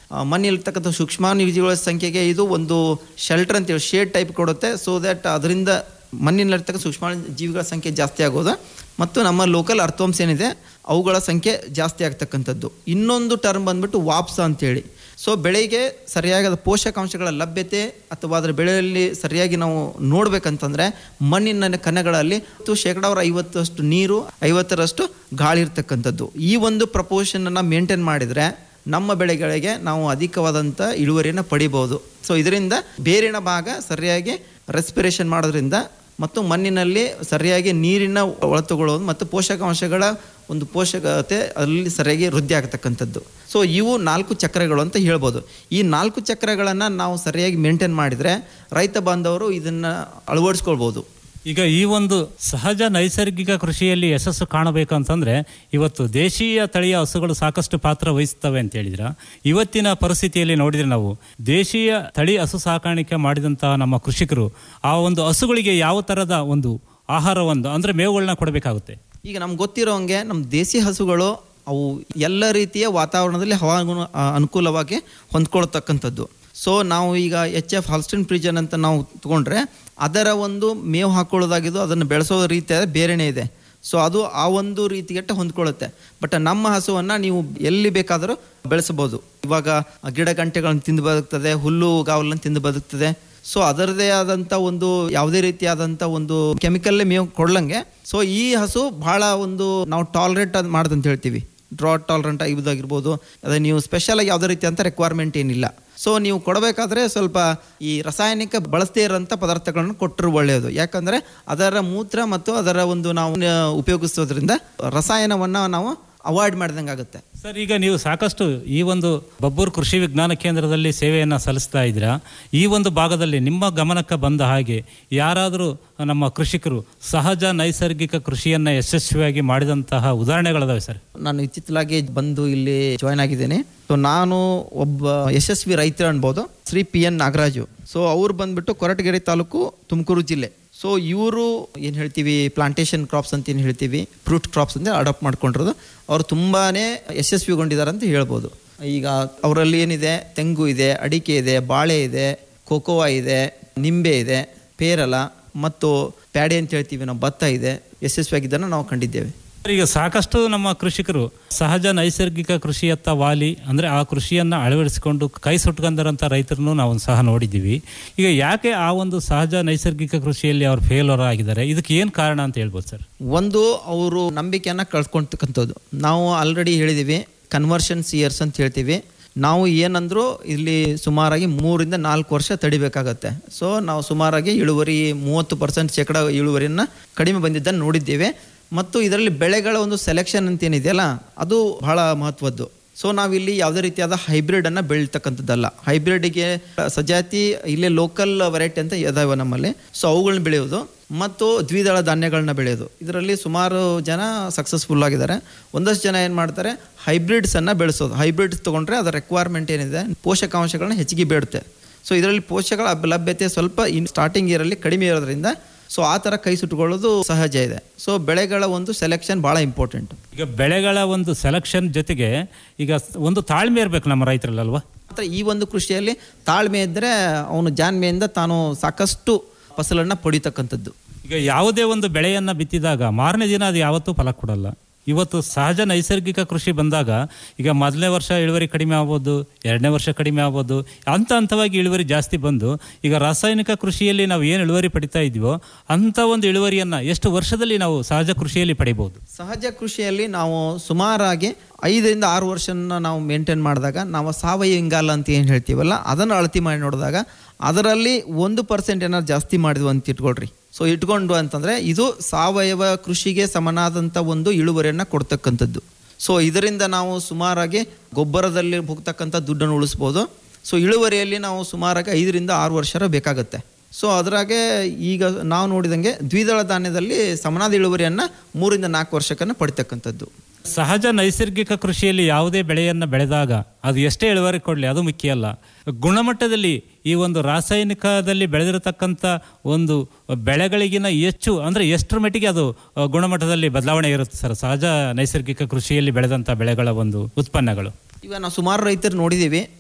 ಆ, ಮಣ್ಣಿರ್ತಕ್ಕಂಥ ಸೂಕ್ಷ್ಮಾಣುಜೀವಿಗಳ ಸಂಖ್ಯೆಗೆ ಇದು ಒಂದು ಶೆಲ್ಟರ್ ಅಂತೇಳಿ ಶೇಡ್ ಟೈಪ್ ಕೊಡುತ್ತೆ ಸೊ ದ್ಯಾಟ್ ಅದರಿಂದ ಮಣ್ಣಿನಲ್ಲಿರ್ತಕ್ಕ ಸೂಕ್ಷ್ಮ ಜೀವಿಗಳ ಸಂಖ್ಯೆ ಜಾಸ್ತಿ ಆಗೋದು ಮತ್ತು ನಮ್ಮ ಲೋಕಲ್ ಅರ್ಥವಂಶ ಏನಿದೆ ಅವುಗಳ ಸಂಖ್ಯೆ ಜಾಸ್ತಿ ಆಗ್ತಕ್ಕಂಥದ್ದು ಇನ್ನೊಂದು ಟರ್ಮ್ ಬಂದ್ಬಿಟ್ಟು ವಾಪ್ಸ ಅಂತೇಳಿ ಸೊ ಬೆಳೆಗೆ ಸರಿಯಾದ ಪೋಷಕಾಂಶಗಳ ಲಭ್ಯತೆ ಅಥವಾ ಅದರ ಬೆಳೆಯಲ್ಲಿ ಸರಿಯಾಗಿ ನಾವು ನೋಡ್ಬೇಕಂತಂದ್ರೆ ಮಣ್ಣಿನ ಕಣಗಳಲ್ಲಿ ಮತ್ತು ಶೇಕಡಾವರ ಐವತ್ತಷ್ಟು ನೀರು ಐವತ್ತರಷ್ಟು ಗಾಳಿ ಇರ್ತಕ್ಕಂಥದ್ದು ಈ ಒಂದು ಪ್ರಪೋರ್ಷನನ್ನು ಮೇಂಟೈನ್ ಮಾಡಿದರೆ ನಮ್ಮ ಬೆಳೆಗಳಿಗೆ ನಾವು ಅಧಿಕವಾದಂಥ ಇಳುವರಿಯನ್ನು ಪಡಿಬೋದು ಸೊ ಇದರಿಂದ ಬೇರಿನ ಭಾಗ ಸರಿಯಾಗಿ ರೆಸ್ಪಿರೇಷನ್ ಮಾಡೋದ್ರಿಂದ ಮತ್ತು ಮಣ್ಣಿನಲ್ಲಿ ಸರಿಯಾಗಿ ನೀರಿನ ಒಳತುಕೊಳ್ಳೋದು ಮತ್ತು ಪೋಷಕಾಂಶಗಳ ಒಂದು ಪೋಷಕತೆ ಅಲ್ಲಿ ಸರಿಯಾಗಿ ವೃದ್ಧಿ ಆಗ್ತಕ್ಕಂಥದ್ದು ಸೊ ಇವು ನಾಲ್ಕು ಚಕ್ರಗಳು ಅಂತ ಹೇಳ್ಬೋದು ಈ ನಾಲ್ಕು ಚಕ್ರಗಳನ್ನು ನಾವು ಸರಿಯಾಗಿ ಮೇಂಟೈನ್ ಮಾಡಿದರೆ ರೈತ ಬಾಂಧವರು ಇದನ್ನು ಅಳವಡಿಸ್ಕೊಳ್ಬೋದು ಈಗ ಈ ಒಂದು ಸಹಜ ನೈಸರ್ಗಿಕ ಕೃಷಿಯಲ್ಲಿ ಯಶಸ್ಸು ಕಾಣಬೇಕು ಅಂತಂದ್ರೆ ಇವತ್ತು ದೇಶೀಯ ತಳಿಯ ಹಸುಗಳು ಸಾಕಷ್ಟು ಪಾತ್ರ ವಹಿಸ್ತವೆ ಅಂತ ಹೇಳಿದ್ರ ಇವತ್ತಿನ ಪರಿಸ್ಥಿತಿಯಲ್ಲಿ ನೋಡಿದ್ರೆ ನಾವು ದೇಶೀಯ ತಳಿ ಹಸು ಸಾಕಾಣಿಕೆ ಮಾಡಿದಂತಹ ನಮ್ಮ ಕೃಷಿಕರು ಆ ಒಂದು ಹಸುಗಳಿಗೆ ಯಾವ ತರದ ಒಂದು ಆಹಾರವನ್ನು ಅಂದ್ರೆ ಮೇವುಗಳನ್ನ ಕೊಡಬೇಕಾಗುತ್ತೆ ಈಗ ನಮ್ಗೆ ಗೊತ್ತಿರೋಂಗೆ ನಮ್ಮ ದೇಸಿ ಹಸುಗಳು ಅವು ಎಲ್ಲ ರೀತಿಯ ವಾತಾವರಣದಲ್ಲಿ ಹವಾಗುಣ ಆ, ಅನುಕೂಲವಾಗಿ ಹೊಂದ್ಕೊಳ್ತಕ್ಕಂಥದ್ದು ಸೊ ನಾವು ಈಗ ಎಚ್ ಎಫ್ ಹಾಲ್ಸ್ಟನ್ ಪ್ರಿಜನ್ ಅಂತ ನಾವು ತಗೊಂಡ್ರೆ ಅದರ ಒಂದು ಮೇವು ಹಾಕೊಳ್ಳೋದಾಗಿದ್ದು ಅದನ್ನು ಬೆಳೆಸೋ ರೀತಿ ಬೇರೆನೇ ಇದೆ ಸೊ ಅದು ಆ ಒಂದು ರೀತಿಗೆಟ್ಟ ಹೊಂದ್ಕೊಳ್ಳುತ್ತೆ ಬಟ್ ನಮ್ಮ ಹಸುವನ್ನು ನೀವು ಎಲ್ಲಿ ಬೇಕಾದರೂ ಬೆಳೆಸಬಹುದು ಇವಾಗ ಗಿಡ ಗಂಟೆಗಳನ್ನು ತಿಂದು ಬದುಕ್ತದೆ ಹುಲ್ಲು ಗಾವಲನ್ನು ತಿಂದು ಬದುಕ್ತದೆ ಸೊ ಅದರದೇ ಆದಂಥ ಒಂದು ಯಾವುದೇ ರೀತಿಯಾದಂಥ ಒಂದು ಕೆಮಿಕಲ್ ಮೇವು ಕೊಡ್ಲಂಗೆ ಸೊ ಈ ಹಸು ಬಹಳ ಒಂದು ನಾವು ಟಾಲರೇಟ್ ಅದು ಮಾಡೋದಂತ ಹೇಳ್ತೀವಿ ಡ್ರಾಟ್ ಟಾಲರೆಂಟ್ ಆಗಿರ್ಬೋದು ಅದೇ ನೀವು ಸ್ಪೆಷಲ್ ಆಗಿ ಯಾವುದೇ ರೀತಿ ಅಂತ ರಿಕ್ವೈರ್ಮೆಂಟ್ ಏನಿಲ್ಲ ಸೊ ನೀವು ಕೊಡಬೇಕಾದ್ರೆ ಸ್ವಲ್ಪ ಈ ರಾಸಾಯನಿಕ ಬಳಸದೇ ಇರೋಂಥ ಪದಾರ್ಥಗಳನ್ನು ಕೊಟ್ಟರು ಒಳ್ಳೆಯದು ಯಾಕಂದರೆ ಅದರ ಮೂತ್ರ ಮತ್ತು ಅದರ ಒಂದು ನಾವು ಆ, ಉಪಯೋಗಿಸೋದ್ರಿಂದ ರಸಾಯನವನ್ನು ನಾವು ಅವಾಯ್ಡ್ ಮಾಡ್ದಂಗೆ ಆಗುತ್ತೆ ಸರ್ ಈಗ ನೀವು ಸಾಕಷ್ಟು ಈ ಒಂದು ಬಬ್ಬೂರು ಕೃಷಿ ವಿಜ್ಞಾನ ಕೇಂದ್ರದಲ್ಲಿ ಸೇವೆಯನ್ನು ಸಲ್ಲಿಸ್ತಾ ಇದ್ದೀರಾ ಈ ಒಂದು ಭಾಗದಲ್ಲಿ ನಿಮ್ಮ ಗಮನಕ್ಕೆ ಬಂದ ಹಾಗೆ ಯಾರಾದರೂ ನಮ್ಮ ಕೃಷಿಕರು ಸಹಜ ನೈಸರ್ಗಿಕ ಕೃಷಿಯನ್ನು ಯಶಸ್ವಿಯಾಗಿ ಮಾಡಿದಂತಹ ಉದಾಹರಣೆಗಳಿದಾವೆ ಸರ್ ನಾನು ಇತ್ತಿತ್ತಲಾಗಿ ಬಂದು ಇಲ್ಲಿ ಜಾಯ್ನ್ ಆಗಿದ್ದೇನೆ ಸೊ ನಾನು ಒಬ್ಬ ಯಶಸ್ವಿ ರೈತ ಅನ್ಬೋದು Shri P N Nagaraju so ಅವ್ರು ಬಂದ್ಬಿಟ್ಟು ಕೊರಟಗೆರೆ ತಾಲೂಕು ತುಮಕೂರು ಜಿಲ್ಲೆ ಸೊ ಇವರು ಏನು ಹೇಳ್ತೀವಿ ಪ್ಲಾಂಟೇಶನ್ ಕ್ರಾಪ್ಸ್ ಅಂತ ಏನು ಹೇಳ್ತೀವಿ ಫ್ರೂಟ್ ಕ್ರಾಪ್ಸ್ ಅಂತ ಅಡಾಪ್ಟ್ ಮಾಡ್ಕೊಂಡಿರೋದು ಅವರು ತುಂಬಾ ಯಶಸ್ವಿಗೊಂಡಿದ್ದಾರೆ ಅಂತ ಹೇಳ್ಬೋದು ಈಗ ಅವರಲ್ಲಿ ಏನಿದೆ ತೆಂಗು ಇದೆ ಅಡಿಕೆ ಇದೆ ಬಾಳೆ ಇದೆ ಕೋಕೋವಾ ಇದೆ ನಿಂಬೆ ಇದೆ ಪೇರಲ ಮತ್ತು ಪ್ಯಾಡೆ ಅಂತ ಹೇಳ್ತೀವಿ ನಾವು ಭತ್ತ ಇದೆ ಯಶಸ್ವಿಯಾಗಿದ್ದನ್ನು ನಾವು ಕಂಡಿದ್ದೇವೆ ಈಗ ಸಾಕಷ್ಟು ನಮ್ಮ ಕೃಷಿಕರು ಸಹಜ ನೈಸರ್ಗಿಕ ಕೃಷಿಯತ್ತ ವಾಲಿ ಅಂದ್ರೆ ಆ ಕೃಷಿಯನ್ನ ಅಳವಡಿಸಿಕೊಂಡು ಕೈ ಸುಟ್ಕೊಂಡರಂತ ರೈತರನ್ನು ನಾವು ಸಹ ನೋಡಿದ್ದೀವಿ ಈಗ ಯಾಕೆ ಆ ಒಂದು ಸಹಜ ನೈಸರ್ಗಿಕ ಕೃಷಿಯಲ್ಲಿ ಅವ್ರು ಫೇಲ್ವರ್ ಆಗಿದ್ದಾರೆ ಇದಕ್ಕೆ ಏನು ಕಾರಣ ಅಂತ ಹೇಳ್ಬೋದು ಸರ್ ಒಂದು ಅವರು ನಂಬಿಕೆಯನ್ನು ಕಳ್ಕೊಳ್ತಕ್ಕಂಥದ್ದು ನಾವು ಆಲ್ರೆಡಿ ಹೇಳಿದ್ದೀವಿ ಕನ್ವರ್ಷನ್ಸ್ ಇಯರ್ಸ್ ಅಂತ ಹೇಳ್ತೀವಿ ನಾವು ಏನಂದ್ರು ಇಲ್ಲಿ ಸುಮಾರಾಗಿ ಮೂರಿಂದ ನಾಲ್ಕು ವರ್ಷ ತಡಿಬೇಕಾಗತ್ತೆ ಸೊ ನಾವು ಸುಮಾರಾಗಿ ಇಳುವರಿ ಮೂವತ್ತು ಪರ್ಸೆಂಟ್ ಶೇಕಡ ಇಳುವರಿಯನ್ನು ಕಡಿಮೆ ಬಂದಿದ್ದನ್ನು ನೋಡಿದ್ದೇವೆ ಮತ್ತು ಇದರಲ್ಲಿ ಬೆಳೆಗಳ ಒಂದು ಸೆಲೆಕ್ಷನ್ ಅಂತ ಏನಿದೆಯಲ್ಲ ಅದು ಬಹಳ ಮಹತ್ವದ್ದು ಸೊ ನಾವಿಲ್ಲಿ ಯಾವುದೇ ರೀತಿಯಾದ ಹೈಬ್ರಿಡನ್ನು ಬೆಳೀತಕ್ಕಂಥದ್ದಲ್ಲ ಹೈಬ್ರಿಡ್ಗೆ ಸಜಾತಿ ಇಲ್ಲೇ ಲೋಕಲ್ ವೆರೈಟಿ ಅಂತ ಇದಾವೆ ನಮ್ಮಲ್ಲಿ ಸೊ ಅವುಗಳನ್ನ ಬೆಳೆಯೋದು ಮತ್ತು ದ್ವಿದಳ ಧಾನ್ಯಗಳನ್ನ ಬೆಳೆಯೋದು ಇದರಲ್ಲಿ ಸುಮಾರು ಜನ ಸಕ್ಸಸ್ಫುಲ್ ಆಗಿದ್ದಾರೆ ಒಂದಷ್ಟು ಜನ ಏನು ಮಾಡ್ತಾರೆ ಹೈಬ್ರಿಡ್ಸನ್ನು ಬೆಳೆಸೋದು ಹೈಬ್ರಿಡ್ಸ್ ತೊಗೊಂಡ್ರೆ ಅದರ ರಿಕ್ವೈರ್ಮೆಂಟ್ ಏನಿದೆ ಪೋಷಕಾಂಶಗಳನ್ನ ಹೆಚ್ಚಿಗೆ ಬೇಡುತ್ತೆ ಸೊ ಇದರಲ್ಲಿ ಪೋಷಕಗಳ ಲಭ್ಯತೆ ಸ್ವಲ್ಪ ಇನ್ ಸ್ಟಾರ್ಟಿಂಗ್ ಇಯರಲ್ಲಿ ಕಡಿಮೆ ಇರೋದ್ರಿಂದ ಸೊ ಆ ಥರ ಕೈ ಸುಟ್ಟುಕೊಳ್ಳೋದು ಸಹಜ ಇದೆ ಸೊ ಬೆಳೆಗಳ ಒಂದು ಸೆಲೆಕ್ಷನ್ ಭಾಳ ಇಂಪಾರ್ಟೆಂಟ್ ಈಗ ಬೆಳೆಗಳ ಒಂದು ಸೆಲೆಕ್ಷನ್ ಜೊತೆಗೆ ಈಗ ಒಂದು ತಾಳ್ಮೆ ಇರಬೇಕು ನಮ್ಮ ರೈತರಲ್ಲಲ್ವಾ ಮಾತ್ರ ಈ ಒಂದು ಕೃಷಿಯಲ್ಲಿ ತಾಳ್ಮೆ ಇದ್ದರೆ ಅವನು ಜಾಣ್ಮೆಯಿಂದ ತಾನು ಸಾಕಷ್ಟು ಫಸಲನ್ನು ಪಡಿತಕ್ಕಂಥದ್ದು ಈಗ ಯಾವುದೇ ಒಂದು ಬೆಳೆಯನ್ನ ಬಿತ್ತಿದಾಗ ಮಾರನೇ ದಿನ ಅದು ಯಾವತ್ತೂ ಫಲ ಕೊಡಲ್ಲ ಇವತ್ತು ಸಹಜ ನೈಸರ್ಗಿಕ ಕೃಷಿ ಬಂದಾಗ ಈಗ ಮೊದಲನೇ ವರ್ಷ ಇಳುವರಿ ಕಡಿಮೆ ಆಗ್ಬೋದು ಎರಡನೇ ವರ್ಷ ಕಡಿಮೆ ಆಗ್ಬೋದು ಹಂತ ಹಂತವಾಗಿ ಇಳುವರಿ ಜಾಸ್ತಿ ಬಂದು ಈಗ ರಾಸಾಯನಿಕ ಕೃಷಿಯಲ್ಲಿ ನಾವು ಏನು ಇಳುವರಿ ಪಡಿತಾ ಇದೀವೋ ಅಂಥ ಒಂದು ಇಳುವರಿಯನ್ನ ಎಷ್ಟು ವರ್ಷದಲ್ಲಿ ನಾವು ಸಹಜ ಕೃಷಿಯಲ್ಲಿ ಪಡಿಬಹುದು ಸಹಜ ಕೃಷಿಯಲ್ಲಿ ನಾವು ಸುಮಾರಾಗಿ ಐದರಿಂದ ಆರು ವರ್ಷನ ನಾವು ಮೇಂಟೈನ್ ಮಾಡಿದಾಗ ನಾವು ಸಾವಯವ ಇಂಗಾಲ ಅಂತ ಏನು ಹೇಳ್ತೀವಲ್ಲ ಅದನ್ನು ಅಳತಿ ಮಾಡಿ ನೋಡಿದಾಗ ಅದರಲ್ಲಿ ಒಂದು ಪರ್ಸೆಂಟ್ ಏನಾದ್ರು ಜಾಸ್ತಿ ಮಾಡಿದ್ವು ಅಂತ ಇಟ್ಕೊಳ್ರಿ ಸೊ ಇಟ್ಕೊಂಡು ಅಂತಂದರೆ ಇದು ಸಾವಯವ ಕೃಷಿಗೆ ಸಮನಾದಂಥ ಒಂದು ಇಳುವರಿಯನ್ನು ಕೊಡ್ತಕ್ಕಂಥದ್ದು ಸೊ ಇದರಿಂದ ನಾವು ಸುಮಾರಾಗಿ ಗೊಬ್ಬರದಲ್ಲಿ ಹೋಗ್ತಕ್ಕಂಥ ದುಡ್ಡನ್ನು ಉಳಿಸ್ಬೋದು ಸೊ ಇಳುವರಿಯಲ್ಲಿ ನಾವು ಸುಮಾರಾಗಿ ಐದರಿಂದ ಆರು ವರ್ಷ ಬೇಕಾಗುತ್ತೆ ಸೊ ಅದರಾಗೆ ಈಗ ನಾವು ನೋಡಿದಂಗೆ ದ್ವಿದಳ ಧಾನ್ಯದಲ್ಲಿ ಸಮನಾದ ಇಳುವರಿಯನ್ನು ಮೂರಿಂದ ನಾಲ್ಕು ವರ್ಷಕ್ಕನ್ನು ಪಡಿತಕ್ಕಂಥದ್ದು ಸಹಜ ನೈಸರ್ಗಿಕ ಕೃಷಿಯಲ್ಲಿ ಯಾವುದೇ ಬೆಳೆಯನ್ನ ಬೆಳೆದಾಗ ಅದು ಎಷ್ಟೇ ಇಳುವರಿ ಕೊಡಲಿ ಅದು ಮುಖ್ಯ ಅಲ್ಲ ಗುಣಮಟ್ಟದಲ್ಲಿ ಈ ಒಂದು ರಾಸಾಯನಿಕದಲ್ಲಿ ಬೆಳೆದಿರತಕ್ಕಂಥ ಒಂದು ಬೆಳೆಗಳಿಗಿನ ಹೆಚ್ಚು ಅಂದ್ರೆ ಎಷ್ಟರ ಮಟ್ಟಿಗೆ ಅದು ಅ, ಗುಣಮಟ್ಟದಲ್ಲಿ ಬದಲಾವಣೆ ಇರುತ್ತೆ ಸರ್ ಸಹಜ ನೈಸರ್ಗಿಕ ಕೃಷಿಯಲ್ಲಿ ಬೆಳೆದಂಥ ಬೆಳೆಗಳ ಒಂದು ಉತ್ಪನ್ನಗಳು ಈಗ ನಾವು ಸುಮಾರು ರೈತರು ನೋಡಿದ್ದೀವಿ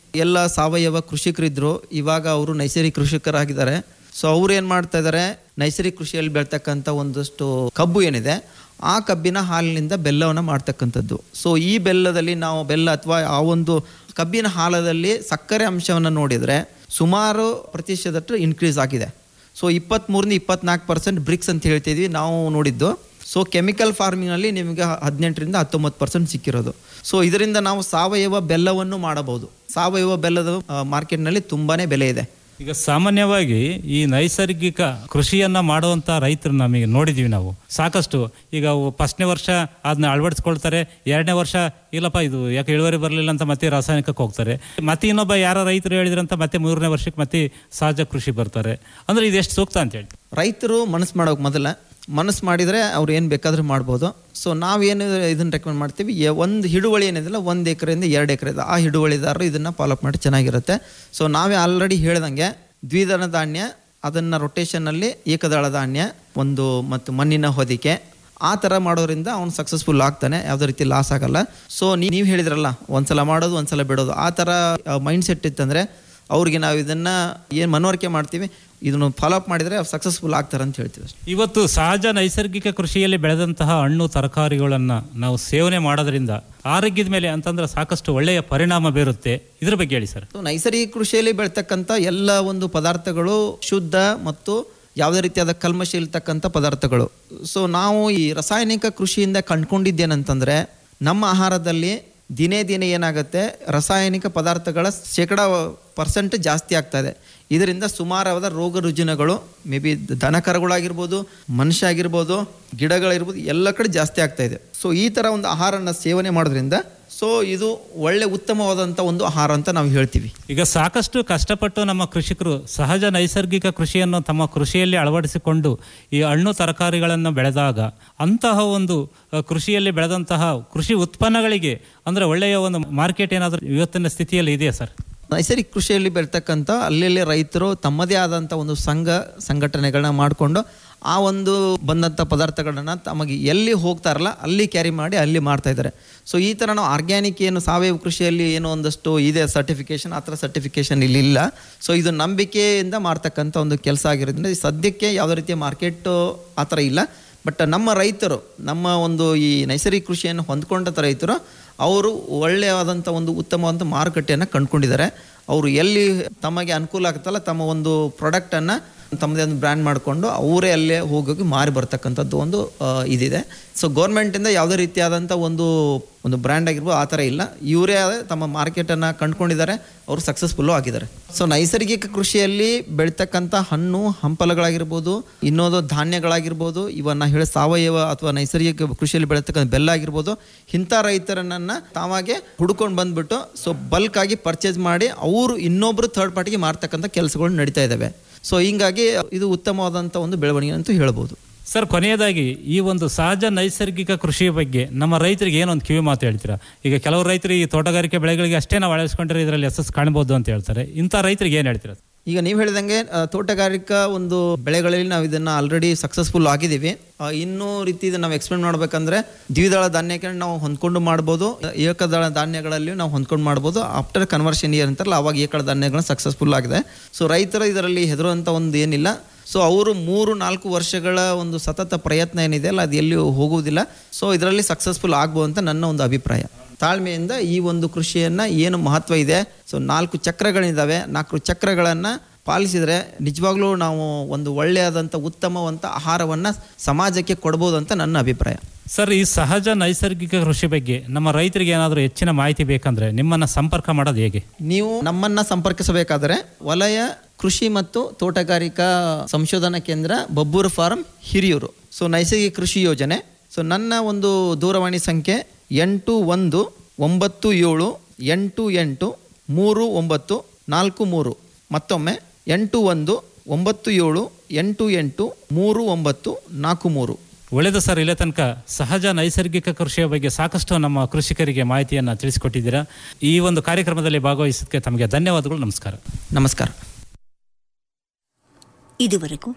ಎಲ್ಲ ಸಾವಯವ ಕೃಷಿಕರಿದ್ರು ಇವಾಗ ಅವರು ನೈಸರ್ಗಿಕ ಕೃಷಿಕರಾಗಿದ್ದಾರೆ ಸೊ ಅವ್ರು ಏನು ಮಾಡ್ತಾ ಇದ್ದಾರೆ ನೈಸರ್ಗಿಕ ಕೃಷಿಯಲ್ಲಿ ಬೆಳ್ತಕ್ಕಂಥ ಒಂದಷ್ಟು ಕಬ್ಬು ಏನಿದೆ ಆ ಕಬ್ಬಿನ ಹಾಲಿನಿಂದ ಬೆಲ್ಲವನ್ನು ಮಾಡ್ತಕ್ಕಂಥದ್ದು ಸೊ ಈ ಬೆಲ್ಲದಲ್ಲಿ ನಾವು ಬೆಲ್ಲ ಅಥವಾ ಆ ಒಂದು ಕಬ್ಬಿನ ಹಾಲದಲ್ಲಿ ಸಕ್ಕರೆ ಅಂಶವನ್ನು ನೋಡಿದರೆ ಸುಮಾರು ಪ್ರತಿಶತದಷ್ಟು ಇನ್ಕ್ರೀಸ್ ಆಗಿದೆ ಸೊ ಇಪ್ಪತ್ತ್ಮೂರಿಂದ ಇಪ್ಪತ್ನಾಲ್ಕು ಪರ್ಸೆಂಟ್ ಬ್ರಿಕ್ಸ್ ಅಂತ ಹೇಳ್ತಿದ್ವಿ ನಾವು ನೋಡಿದ್ದು ಸೊ ಕೆಮಿಕಲ್ ಫಾರ್ಮಿಂಗಲ್ಲಿ ನಿಮಗೆ ಹದಿನೆಂಟರಿಂದ ಹತ್ತೊಂಬತ್ತು ಪರ್ಸೆಂಟ್ ಸಿಕ್ಕಿರೋದು ಸೊ ಇದರಿಂದ ನಾವು ಸಾವಯವ ಬೆಲ್ಲವನ್ನು ಮಾಡಬಹುದು ಸಾವಯವ ಬೆಲ್ಲದ ಮಾರ್ಕೆಟ್ನಲ್ಲಿ ತುಂಬಾ ಬೆಲೆ ಇದೆ ಈಗ ಸಾಮಾನ್ಯವಾಗಿ ಈ ನೈಸರ್ಗಿಕ ಕೃಷಿಯನ್ನ ಮಾಡುವಂತ ರೈತರು ನಮಗೆ ನೋಡಿದೀವಿ ನಾವು ಸಾಕಷ್ಟು ಈಗ ಫಸ್ಟ್ನೇ ವರ್ಷ ಅದನ್ನ ಅಳವಡಿಸ್ಕೊಳ್ತಾರೆ ಎರಡನೇ ವರ್ಷ ಇಲ್ಲಪ್ಪ ಇದು ಯಾಕೆ ಇಳುವರಿ ಬರಲಿಲ್ಲ ಅಂತ ಮತ್ತೆ ರಾಸಾಯನಿಕಕ್ಕೆ ಹೋಗ್ತಾರೆ ಮತ್ತೆ ಇನ್ನೊಬ್ಬ ಯಾರೋ ರೈತರು ಹೇಳಿದ್ರಂತ ಮತ್ತೆ ಮೂರನೇ ವರ್ಷಕ್ಕೆ ಮತ್ತೆ ಸಹಜ ಕೃಷಿ ಬರ್ತಾರೆ ಅಂದ್ರೆ ಇದು ಎಷ್ಟು ಸೂಕ್ತ ಅಂತ ಹೇಳಿ ರೈತರು ಮನಸ್ಸು ಮಾಡೋಕೆ ಮೊದಲ ಮನಸ್ಸು ಮಾಡಿದರೆ ಅವ್ರು ಏನು ಬೇಕಾದರೂ ಮಾಡ್ಬೋದು ಸೊ ನಾವೇನು ಇದನ್ನು ರೆಕಮೆಂಡ್ ಮಾಡ್ತೀವಿ ಯ- ಒಂದು ಹಿಡುವಳಿ ಏನಿದೆಯಲ್ಲ ಒಂದು ಎಕರೆಯಿಂದ ಎರಡು ಎಕರೆ ಇದೆ ಆ ಹಿಡುವಳಿದಾರರು ಇದನ್ನು ಫಾಲೋಅಪ್ ಮಾಡಿ ಚೆನ್ನಾಗಿರುತ್ತೆ ಸೊ ನಾವೇ ಆಲ್ರೆಡಿ ಹೇಳ್ದಂಗೆ ದ್ವಿದಳ ಧಾನ್ಯ ಅದನ್ನು ರೊಟೇಷನ್ನಲ್ಲಿ ಏಕದಳ ಧಾನ್ಯ ಒಂದು ಮತ್ತು ಮಣ್ಣಿನ ಹೊದಿಕೆ ಆ ಥರ ಮಾಡೋದ್ರಿಂದ ಅವ್ನು ಸಕ್ಸಸ್ಫುಲ್ ಆಗ್ತಾನೆ ಯಾವುದೇ ರೀತಿ ಲಾಸ್ ಆಗಲ್ಲ ಸೊ ನೀವು ಹೇಳಿದ್ರಲ್ಲ ಒಂದ್ಸಲ ಮಾಡೋದು ಒಂದ್ಸಲ ಬಿಡೋದು ಆ ಥರ ಮೈಂಡ್ ಸೆಟ್ ಇತ್ತಂದರೆ ಅವ್ರಿಗೆ ನಾವು ಇದನ್ನು ಏನು ಮನವರಿಕೆ ಮಾಡ್ತೀವಿ ಇದನ್ನು ಫಾಲೋಅಪ್ ಮಾಡಿದರೆ ಸಕ್ಸಸ್ಫುಲ್ ಆಗ್ತಾರೆ ಅಂತ ಹೇಳ್ತೀವಿ ಅಷ್ಟೇ. ಇವತ್ತು ಸಹಜ ನೈಸರ್ಗಿಕ ಕೃಷಿಯಲ್ಲಿ ಬೆಳೆದಂತಹ ಹಣ್ಣು ತರಕಾರಿಗಳನ್ನ ನಾವು ಸೇವನೆ ಮಾಡೋದ್ರಿಂದ ಆರೋಗ್ಯದ ಮೇಲೆ ಅಂತಂದ್ರೆ ಸಾಕಷ್ಟು ಒಳ್ಳೆಯ ಪರಿಣಾಮ ಬೀರುತ್ತೆ ಇದ್ರ ಬಗ್ಗೆ ಹೇಳಿ ಸರ್ ಸೊ ನೈಸರ್ಗಿಕ ಕೃಷಿಯಲ್ಲಿ ಬೆಳ್ತಕ್ಕಂಥ ಎಲ್ಲ ಒಂದು ಪದಾರ್ಥಗಳು ಶುದ್ಧ ಮತ್ತು ಯಾವುದೇ ರೀತಿಯಾದ ಕಲ್ಮಶ ಇಲ್ತಕ್ಕಂಥ ಪದಾರ್ಥಗಳು ಸೊ ನಾವು ಈ ರಾಸಾಯನಿಕ ಕೃಷಿಯಿಂದ ಕಂಡ್ಕೊಂಡಿದ್ದೇನಂತಂದರೆ ನಮ್ಮ ಆಹಾರದಲ್ಲಿ ದಿನೇ ದಿನೇ ಏನಾಗುತ್ತೆ ರಾಸಾಯನಿಕ ಪದಾರ್ಥಗಳ ಶೇಕಡ ಪರ್ಸೆಂಟ್ ಜಾಸ್ತಿ ಆಗ್ತಾ ಇದೆ ಇದರಿಂದ ಸುಮಾರಾದ ರೋಗ ರುಜಿನಗಳು ಮೇ ಬಿ ದನಕರಗಳಾಗಿರ್ಬೋದು ಮನುಷ್ಯ ಆಗಿರ್ಬೋದು ಗಿಡಗಳಿರ್ಬೋದು ಎಲ್ಲ ಕಡೆ ಜಾಸ್ತಿ ಆಗ್ತಾ ಇದೆ ಸೊ ಈ ಥರ ಒಂದು ಆಹಾರನ ಸೇವನೆ ಮಾಡೋದ್ರಿಂದ ಸೊ ಇದು ಒಳ್ಳೆ ಉತ್ತಮವಾದಂಥ ಒಂದು ಆಹಾರ ಅಂತ ನಾವು ಹೇಳ್ತೀವಿ ಈಗ ಸಾಕಷ್ಟು ಕಷ್ಟಪಟ್ಟು ನಮ್ಮ ಕೃಷಿಕರು ಸಹಜ ನೈಸರ್ಗಿಕ ಕೃಷಿಯನ್ನು ತಮ್ಮ ಕೃಷಿಯಲ್ಲಿ ಅಳವಡಿಸಿಕೊಂಡು ಈ ಹಣ್ಣು ತರಕಾರಿಗಳನ್ನು ಬೆಳೆದಾಗ ಅಂತಹ ಒಂದು ಅ, ಕೃಷಿಯಲ್ಲಿ ಬೆಳೆದಂತಹ ಕೃಷಿ ಉತ್ಪನ್ನಗಳಿಗೆ ಅಂದ್ರೆ ಒಳ್ಳೆಯ ಒಂದು ಮಾರ್ಕೆಟ್ ಏನಾದರೂ ಇವತ್ತಿನ ಸ್ಥಿತಿಯಲ್ಲಿ ಇದೆಯಾ ಸರ್ ನೈಸರ್ಗಿಕ ಕೃಷಿಯಲ್ಲಿ ಬೆಳ್ತಕ್ಕಂಥ ಅಲ್ಲಲ್ಲಿ ರೈತರು ತಮ್ಮದೇ ಆದಂಥ ಒಂದು ಸಂಘ ಸಂಘಟನೆಗಳನ್ನ ಮಾಡಿಕೊಂಡು ಆ ಒಂದು ಬಂದಂಥ ಪದಾರ್ಥಗಳನ್ನ ತಮಗೆ ಎಲ್ಲಿ ಹೋಗ್ತಾರಲ್ಲ ಅಲ್ಲಿ ಕ್ಯಾರಿ ಮಾಡಿ ಅಲ್ಲಿ ಮಾಡ್ತಾ ಇದ್ದಾರೆ ಸೊ ಈ ಥರ ನಾವು ಆರ್ಗ್ಯಾನಿಕ್ ಏನು ಸಾವಯವ ಕೃಷಿಯಲ್ಲಿ ಏನೋ ಒಂದಷ್ಟು ಇದೆ ಸರ್ಟಿಫಿಕೇಶನ್ ಆ ಥರ ಸರ್ಟಿಫಿಕೇಶನ್ ಇಲ್ಲಿ ಇಲ್ಲ ಸೊ ಇದು ನಂಬಿಕೆಯಿಂದ ಮಾಡ್ತಕ್ಕಂಥ ಒಂದು ಕೆಲಸ ಆಗಿರೋದ್ರಿಂದ ಈ ಸದ್ಯಕ್ಕೆ ಯಾವುದೇ ರೀತಿಯ ಮಾರ್ಕೆಟು ಆ ಥರ ಇಲ್ಲ ಬಟ್ ನಮ್ಮ ರೈತರು ನಮ್ಮ ಒಂದು ಈ ನೈಸರ್ಗಿಕ ಕೃಷಿಯನ್ನು ಹೊಂದ್ಕೊಂಡಂಥ ರೈತರು ಅವರು ಒಳ್ಳೆಯವಾದಂಥ ಒಂದು ಉತ್ತಮವಾದಂಥ ಮಾರುಕಟ್ಟೆಯನ್ನು ಕಂಡುಕೊಂಡಿದ್ದಾರೆ ಅವರು ಎಲ್ಲಿ ತಮಗೆ ಅನುಕೂಲ ಆಗುತ್ತಲ್ಲ ತಮ್ಮ ಒಂದು ಪ್ರಾಡಕ್ಟನ್ನು ತಮ್ಮದೇ ಒಂದು ಬ್ರ್ಯಾಂಡ್ ಮಾಡಿಕೊಂಡು ಅವರೇ ಅಲ್ಲೇ ಹೋಗೋಗಿ ಮಾರಿ ಬರ್ತಕ್ಕಂಥದ್ದು ಒಂದು ಆ, ಇದಿದೆ ಸೊ ಗೌರ್ಮೆಂಟಿಂದ ಯಾವುದೇ ರೀತಿಯಾದಂಥ ಒಂದು ಒಂದು ಬ್ರ್ಯಾಂಡ್ ಆಗಿರ್ಬೋದು ಆ ಥರ ಇಲ್ಲ ಇವರೇ ತಮ್ಮ ಮಾರ್ಕೆಟನ್ನು ಕಂಡುಕೊಂಡಿದ್ದಾರೆ ಅವರು ಸಕ್ಸಸ್ಫುಲ್ಲು ಆಗಿದ್ದಾರೆ ಸೊ ನೈಸರ್ಗಿಕ ಕೃಷಿಯಲ್ಲಿ ಬೆಳೀತಕ್ಕಂಥ ಹಣ್ಣು ಹಂಪಲಗಳಾಗಿರ್ಬೋದು ಇನ್ನೊಂದು ಧಾನ್ಯಗಳಾಗಿರ್ಬೋದು ಇವನ್ನ ಹೇಳಿ ಸಾವಯವ ಅಥವಾ ನೈಸರ್ಗಿಕ ಕೃಷಿಯಲ್ಲಿ ಬೆಳೀತಕ್ಕಂಥ ಬೆಲ್ಲ ಆಗಿರ್ಬೋದು ಇಂಥ ರೈತರನ್ನ ತಾವಾಗೆ ಹುಡ್ಕೊಂಡು ಬಂದ್ಬಿಟ್ಟು ಸೊ ಬಲ್ಕ್ ಆಗಿ ಪರ್ಚೇಸ್ ಮಾಡಿ ಅವರು ಇನ್ನೊಬ್ರು ಥರ್ಡ್ ಪಾರ್ಟಿಗೆ ಮಾರ್ತಕ್ಕಂಥ ಕೆಲಸಗಳು ನಡೀತಾ ಇದ್ದಾವೆ ಸೊ ಹಿಂಗಾಗಿ ಇದು ಉತ್ತಮವಾದಂಥ ಒಂದು ಬೆಳವಣಿಗೆ ಅಂತೂ ಹೇಳ್ಬೋದು ಸರ್ ಕೊನೆಯದಾಗಿ ಈ ಒಂದು ಸಹಜ ನೈಸರ್ಗಿಕ ಕೃಷಿಯ ಬಗ್ಗೆ ನಮ್ಮ ರೈತರಿಗೆ ಏನೊಂದು ಕಿವಿ ಮಾತು ಹೇಳ್ತೀರಾ ಈಗ ಕೆಲವು ರೈತರು ಈ ತೋಟಗಾರಿಕೆ ಬೆಳೆಗಳಿಗೆ ಅಷ್ಟೇ ನಾವು ಅಳವಡಿಸ್ಕೊಂಡ್ರೆ ಇದರಲ್ಲಿ ಯಶಸ್ಸು ಕಾಣ್ಬೋದು ಅಂತ ಹೇಳ್ತಾರೆ ಇಂಥ ರೈತರಿಗೆ ಏನು ಹೇಳ್ತೀರಾ ಈಗ ನೀವು ಹೇಳಿದಂಗೆ ಆ, ತೋಟಗಾರಿಕಾ ಒಂದು ಬೆಳೆಗಳಲ್ಲಿ ನಾವು ಇದನ್ನು ಆಲ್ರೆಡಿ ಸಕ್ಸಸ್ಫುಲ್ ಆಗಿದ್ದೀವಿ ಆ, ಇನ್ನೂ ರೀತಿ ಇದನ್ನ ನಾವು ಎಕ್ಸ್ಪ್ಲೇನ್ ಮಾಡಬೇಕಂದ್ರೆ ದ್ವಿದಳ ಧಾನ್ಯಕ್ಕೆ ನಾವು ಹೊಂದ್ಕೊಂಡು ಮಾಡ್ಬೋದು ಏಕದಳ ಧಾನ್ಯಗಳಲ್ಲಿ ನಾವು ಹೊಂದ್ಕೊಂಡು ಮಾಡ್ಬೋದು ಆಫ್ಟರ್ ಕನ್ವರ್ಷನ್ ಇಯರ್ ಅಂತಾರಲ್ಲ ಅವಾಗ ಏಕದಳ ಧಾನ್ಯಗಳು ಸಕ್ಸಸ್ಫುಲ್ ಆಗಿದೆ ಸೊ ರೈತರು ಇದರಲ್ಲಿ ಹೆದರುವಂಥ ಒಂದು ಏನಿಲ್ಲ ಸೊ ಅವರು ಮೂರು ನಾಲ್ಕು ವರ್ಷಗಳ ಒಂದು ಸತತ ಪ್ರಯತ್ನ ಏನಿದೆ ಅಲ್ಲ ಅದು ಎಲ್ಲಿಯೂ ಹೋಗುವುದಿಲ್ಲ ಸೊ ಇದರಲ್ಲಿ ಸಕ್ಸಸ್ಫುಲ್ ಆಗ್ಬೋದು ಅಂತ ನನ್ನ ಒಂದು ಅಭಿಪ್ರಾಯ ತಾಳ್ಮೆಯಿಂದ ಈ ಒಂದು ಕೃಷಿಯನ್ನು ಏನು ಮಹತ್ವ ಇದೆ ಸೊ ನಾಲ್ಕು ಚಕ್ರಗಳಿದ್ದಾವೆ ನಾಲ್ಕು ಚಕ್ರಗಳನ್ನು ಪಾಲಿಸಿದರೆ ನಿಜವಾಗ್ಲೂ ನಾವು ಒಂದು ಒಳ್ಳೆಯದಂಥ ಉತ್ತಮವಂತ ಆಹಾರವನ್ನು ಸಮಾಜಕ್ಕೆ ಕೊಡ್ಬೋದು ಅಂತ ನನ್ನ ಅಭಿಪ್ರಾಯ ಸರ್ ಈ ಸಹಜ ನೈಸರ್ಗಿಕ ಕೃಷಿ ಬಗ್ಗೆ ನಮ್ಮ ರೈತರಿಗೆ ಏನಾದರೂ ಹೆಚ್ಚಿನ ಮಾಹಿತಿ ಬೇಕಂದ್ರೆ ನಿಮ್ಮನ್ನ ಸಂಪರ್ಕ ಮಾಡೋದು ಹೇಗೆ ನೀವು ನಮ್ಮನ್ನು ಸಂಪರ್ಕಿಸಬೇಕಾದರೆ ವಲಯ ಕೃಷಿ ಮತ್ತು ತೋಟಗಾರಿಕಾ ಸಂಶೋಧನಾ ಕೇಂದ್ರ ಬಬ್ಬೂರು ಫಾರ್ಮ್ ಹಿರಿಯೂರು ಸೊ ನೈಸರ್ಗಿಕ ಕೃಷಿ ಯೋಜನೆ ಸೊ ನನ್ನ ಒಂದು ದೂರವಾಣಿ ಸಂಖ್ಯೆ ಎಂಟು ಒಂದು ಒಂಬತ್ತು ಏಳು ಎಂಟು ಎಂಟು ಮೂರು ಒಂಬತ್ತು ನಾಲ್ಕು ಮೂರು ಮತ್ತೊಮ್ಮೆ ಎಂಟು ಒಂದು ಒಂಬತ್ತು ಏಳು ಎಂಟು ಎಂಟು ಮೂರು ಒಂಬತ್ತು ನಾಲ್ಕು ಮೂರು ಒಳ್ಳೆಯದು ಸರ್ ಇಲ್ಲೇ ತನಕ ಸಹಜ ನೈಸರ್ಗಿಕ ಕೃಷಿಯ ಬಗ್ಗೆ ಸಾಕಷ್ಟು ನಮ್ಮ ಕೃಷಿಕರಿಗೆ ಮಾಹಿತಿಯನ್ನು ತಿಳಿಸಿಕೊಟ್ಟಿದ್ದೀರಾ ಈ ಒಂದು ಕಾರ್ಯಕ್ರಮದಲ್ಲಿ ಭಾಗವಹಿಸೋದಕ್ಕೆ ತಮಗೆ ಧನ್ಯವಾದಗಳು ನಮಸ್ಕಾರ ನಮಸ್ಕಾರ ಇದುವರೆಗೂ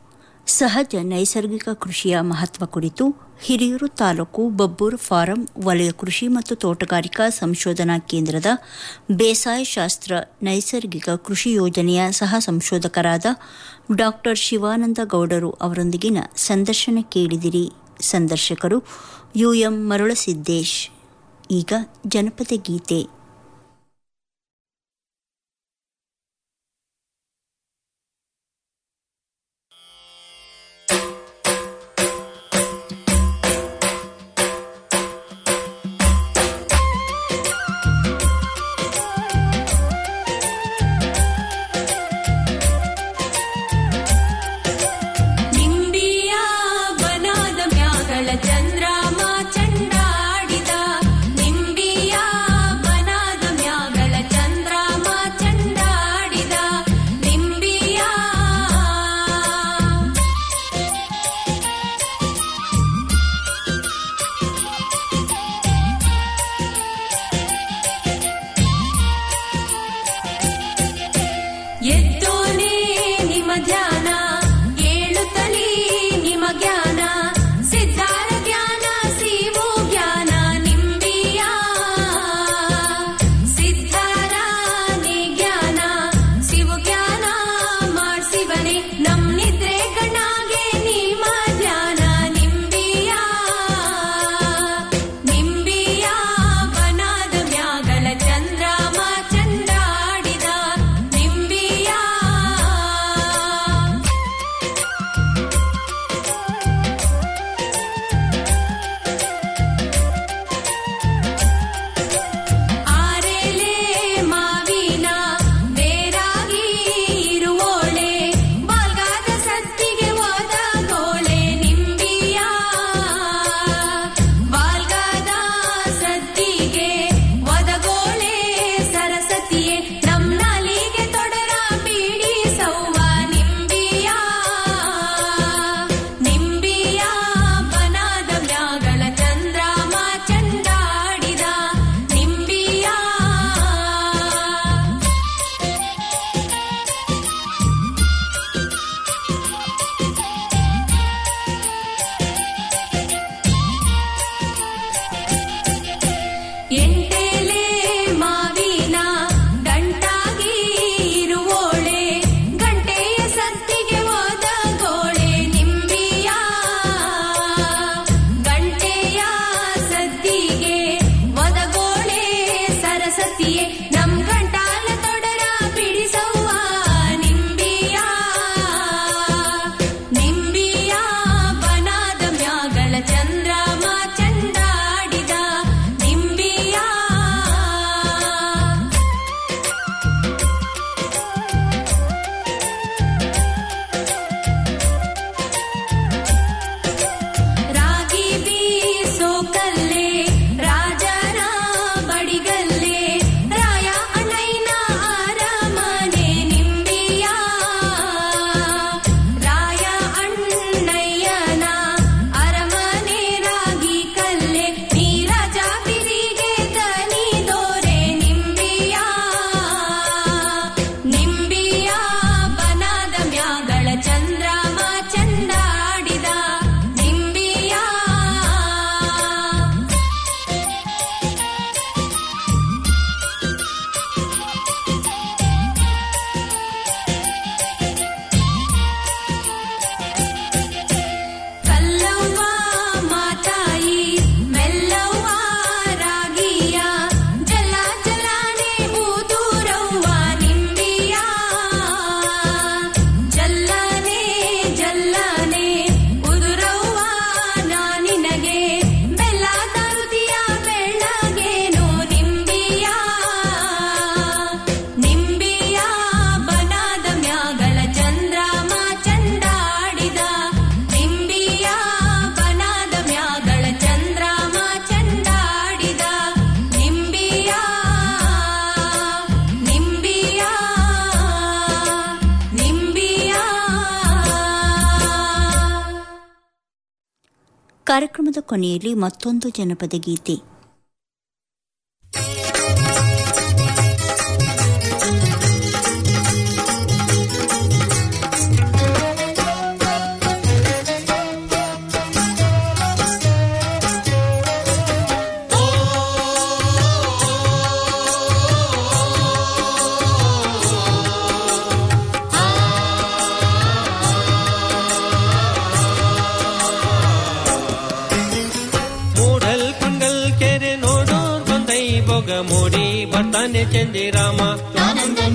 ಸಹಜ ನೈಸರ್ಗಿಕ ಕೃಷಿಯ ಮಹತ್ವ ಕುರಿತು ಹಿರಿಯೂರು ತಾಲೂಕು ಬಬ್ಬೂರು ಫಾರಂ ವಲಯ ಕೃಷಿ ಮತ್ತು ತೋಟಗಾರಿಕಾ ಸಂಶೋಧನಾ ಕೇಂದ್ರದ ಬೇಸಾಯ ಶಾಸ್ತ್ರ ನೈಸರ್ಗಿಕ ಕೃಷಿ ಯೋಜನೆಯ ಸಹ ಸಂಶೋಧಕರಾದ ಡಾಕ್ಟರ್ ಶಿವಾನಂದ ಗೌಡರು ಅವರೊಂದಿಗಿನ ಸಂದರ್ಶನ ಕೇಳಿದಿರಿ ಸಂದರ್ಶಕರು ಯುಎಂ ಮರುಳಸಿದ್ದೇಶ್ ಈಗ ಜನಪದ ಗೀತೆ ನಿಂಬಿಯ ಬನಾದ ಮ್ಯಾಗಳ ಚಂದ್ರಮ ಚಂಡಾಡಿದ ನಿಂಬಿಯ ಬನಾದ ಮ್ಯಾಗಳ ಚಂದ್ರಮ ಚಂಡಾಡಿದ ನಿಂಬಿಯ ಎದ್ದೋನೇ ನಿಮ್ಮ ಧ್ಯಾನ ಏಳುತ್ತಲೀ ನಿಮ್ಮ ಜ್ಞಾನ ಸಿದ್ಧಾರ ಜ್ಞಾನ ಸಿವು ಜ್ಞಾನ ನಿಂಬಿಯ ಸಿದ್ಧಾರಾನೇ ಜ್ಞಾನ ಸಿವು ಜ್ಞಾನ ಮಾಡ್ಸಿವನೆ ನಮ್ ನಿದ್ರೆ ಕಣ್ಣಾಗೆ ನಿಮ್ಮ ಧ್ಯಾನ ನಿಂಬಿಯ ನಿಂಬಿಯ ಬನಾದ ಮ್ಯಾಗಲ ಚಂದ್ರಮ ಚಂಡಾಡಿದ ನಿಂಬಿಯ ಆರೆಲೆ ಮಾವಿನ ಬೇರಾಗಿ ಇರುವೋಳೆ ಬಾಲ್ಗಾದ ಸತ್ತಿಗೆ ಹೋದ ಗೋಳೆ ನಿಂಬಿಯ ಬಾಲ್ಗಾದ ಸತ್ತಿಗೆ ಒದಗೋಳೆ ಸರಸ್ವತಿಯೇ ನಮ್ ನಾಲಿಗೆ ತೊಡರ ಬೀಡಿ ಸೌವ ನಿಂಬಿಯ ನಿಂಬಿಯ ಬನಾದ ಮ್ಯಾಗಳ ಚಂದ್ರಮ ಚಂಡಾಡಿದ ನಿಂಬಿಯ ಎಂಟೇಲೆ ಮಾವಿನ ಗಂಟಾಗಿ ಇರುವೋಳೆ ಗಂಟೆಯ ಸತ್ತಿಗೆ ಹೋದ ಗೋಳೆ ನಿಂಬಿಯ ಗಂಟೆಯ ಸದ್ದಿಗೆ ಒದಗೋಳೆ ಸರಸ್ವತಿಯೇ ನಮ್ ಗಂಟಾಲ ತೊಡರ ಬಿಡಿಸವ್ವ ನಿಂಬಿಯ ನಿಂಬಿಯ ಬನಾದ ಮ್ಯಾಗಳ ಚಂದ್ರಮ ಚಂಡಾಡಿದ ನಿಂಬಿಯ ರಾಗಿ ಬೀಸೋ ಕಲ್ಲೆ ರಾಜರ ಬಡಿಗಲ್ಲೆ ರಾಯ ಅಣ್ಣಯ್ಯನ ಆರಮನೆ ನಿಂಬಿಯ ರಾಯ ಅಣ್ಣಯ್ಯನ ಅರಮನೆ ರಾಗಿ ಕಲ್ಲೆ ನೀರಜ ಬಿರಿಗೆ ದನಿ ದೋರೆ ನಿಂಬಿಯ ನಿಂಬಿಯ ಬನಾದ ಮ್ಯಾಗಳ ಚಂದ್ರಮ ಚಂಡಾಡಿದ ನಿಂಬಿಯ ಕಲ್ಲವ್ವ ಮಾತಾಯಿ ಮೆಲ್ಲವ್ವ ರಾಗಿಯ ಜಲ ಜಲಾನೆ ಊದೂರವ್ವ ನಿಂಬಿಯ ಜಲ್ಲನೆ ಜಲ್ಲನೆ ಉದುರವ್ವ ನಾನಿನಗೆ ಬೆಲ್ಲ ತರುದಿಯ ಬೆಳ್ಳಗೇನು ನಿಂಬಿಯ ನಿಂಬಿಯ ಬನಾದ ಮ್ಯಾಗಳ ಚಂದ್ರಮ ಚಂಡಾಡಿದ ನಿಂಬಿಯ ಬನಾದ ಮ್ಯಾಗಳ ಚಂದ್ರಮ ಚಂಡಾಡಿದ ನಿಂಬಿಯ ನಿಂಬಿಯ ನಿಂಬಿಯ ಕಾರ್ಯಕ್ರಮದ ಕೊನೆಯಲ್ಲಿ ಮತ್ತೊಂದು ಜನಪದ ಗೀತೆ ಮೂಡಿ ಬರ್ತಾನೆ ಚಂದಿರಾಮ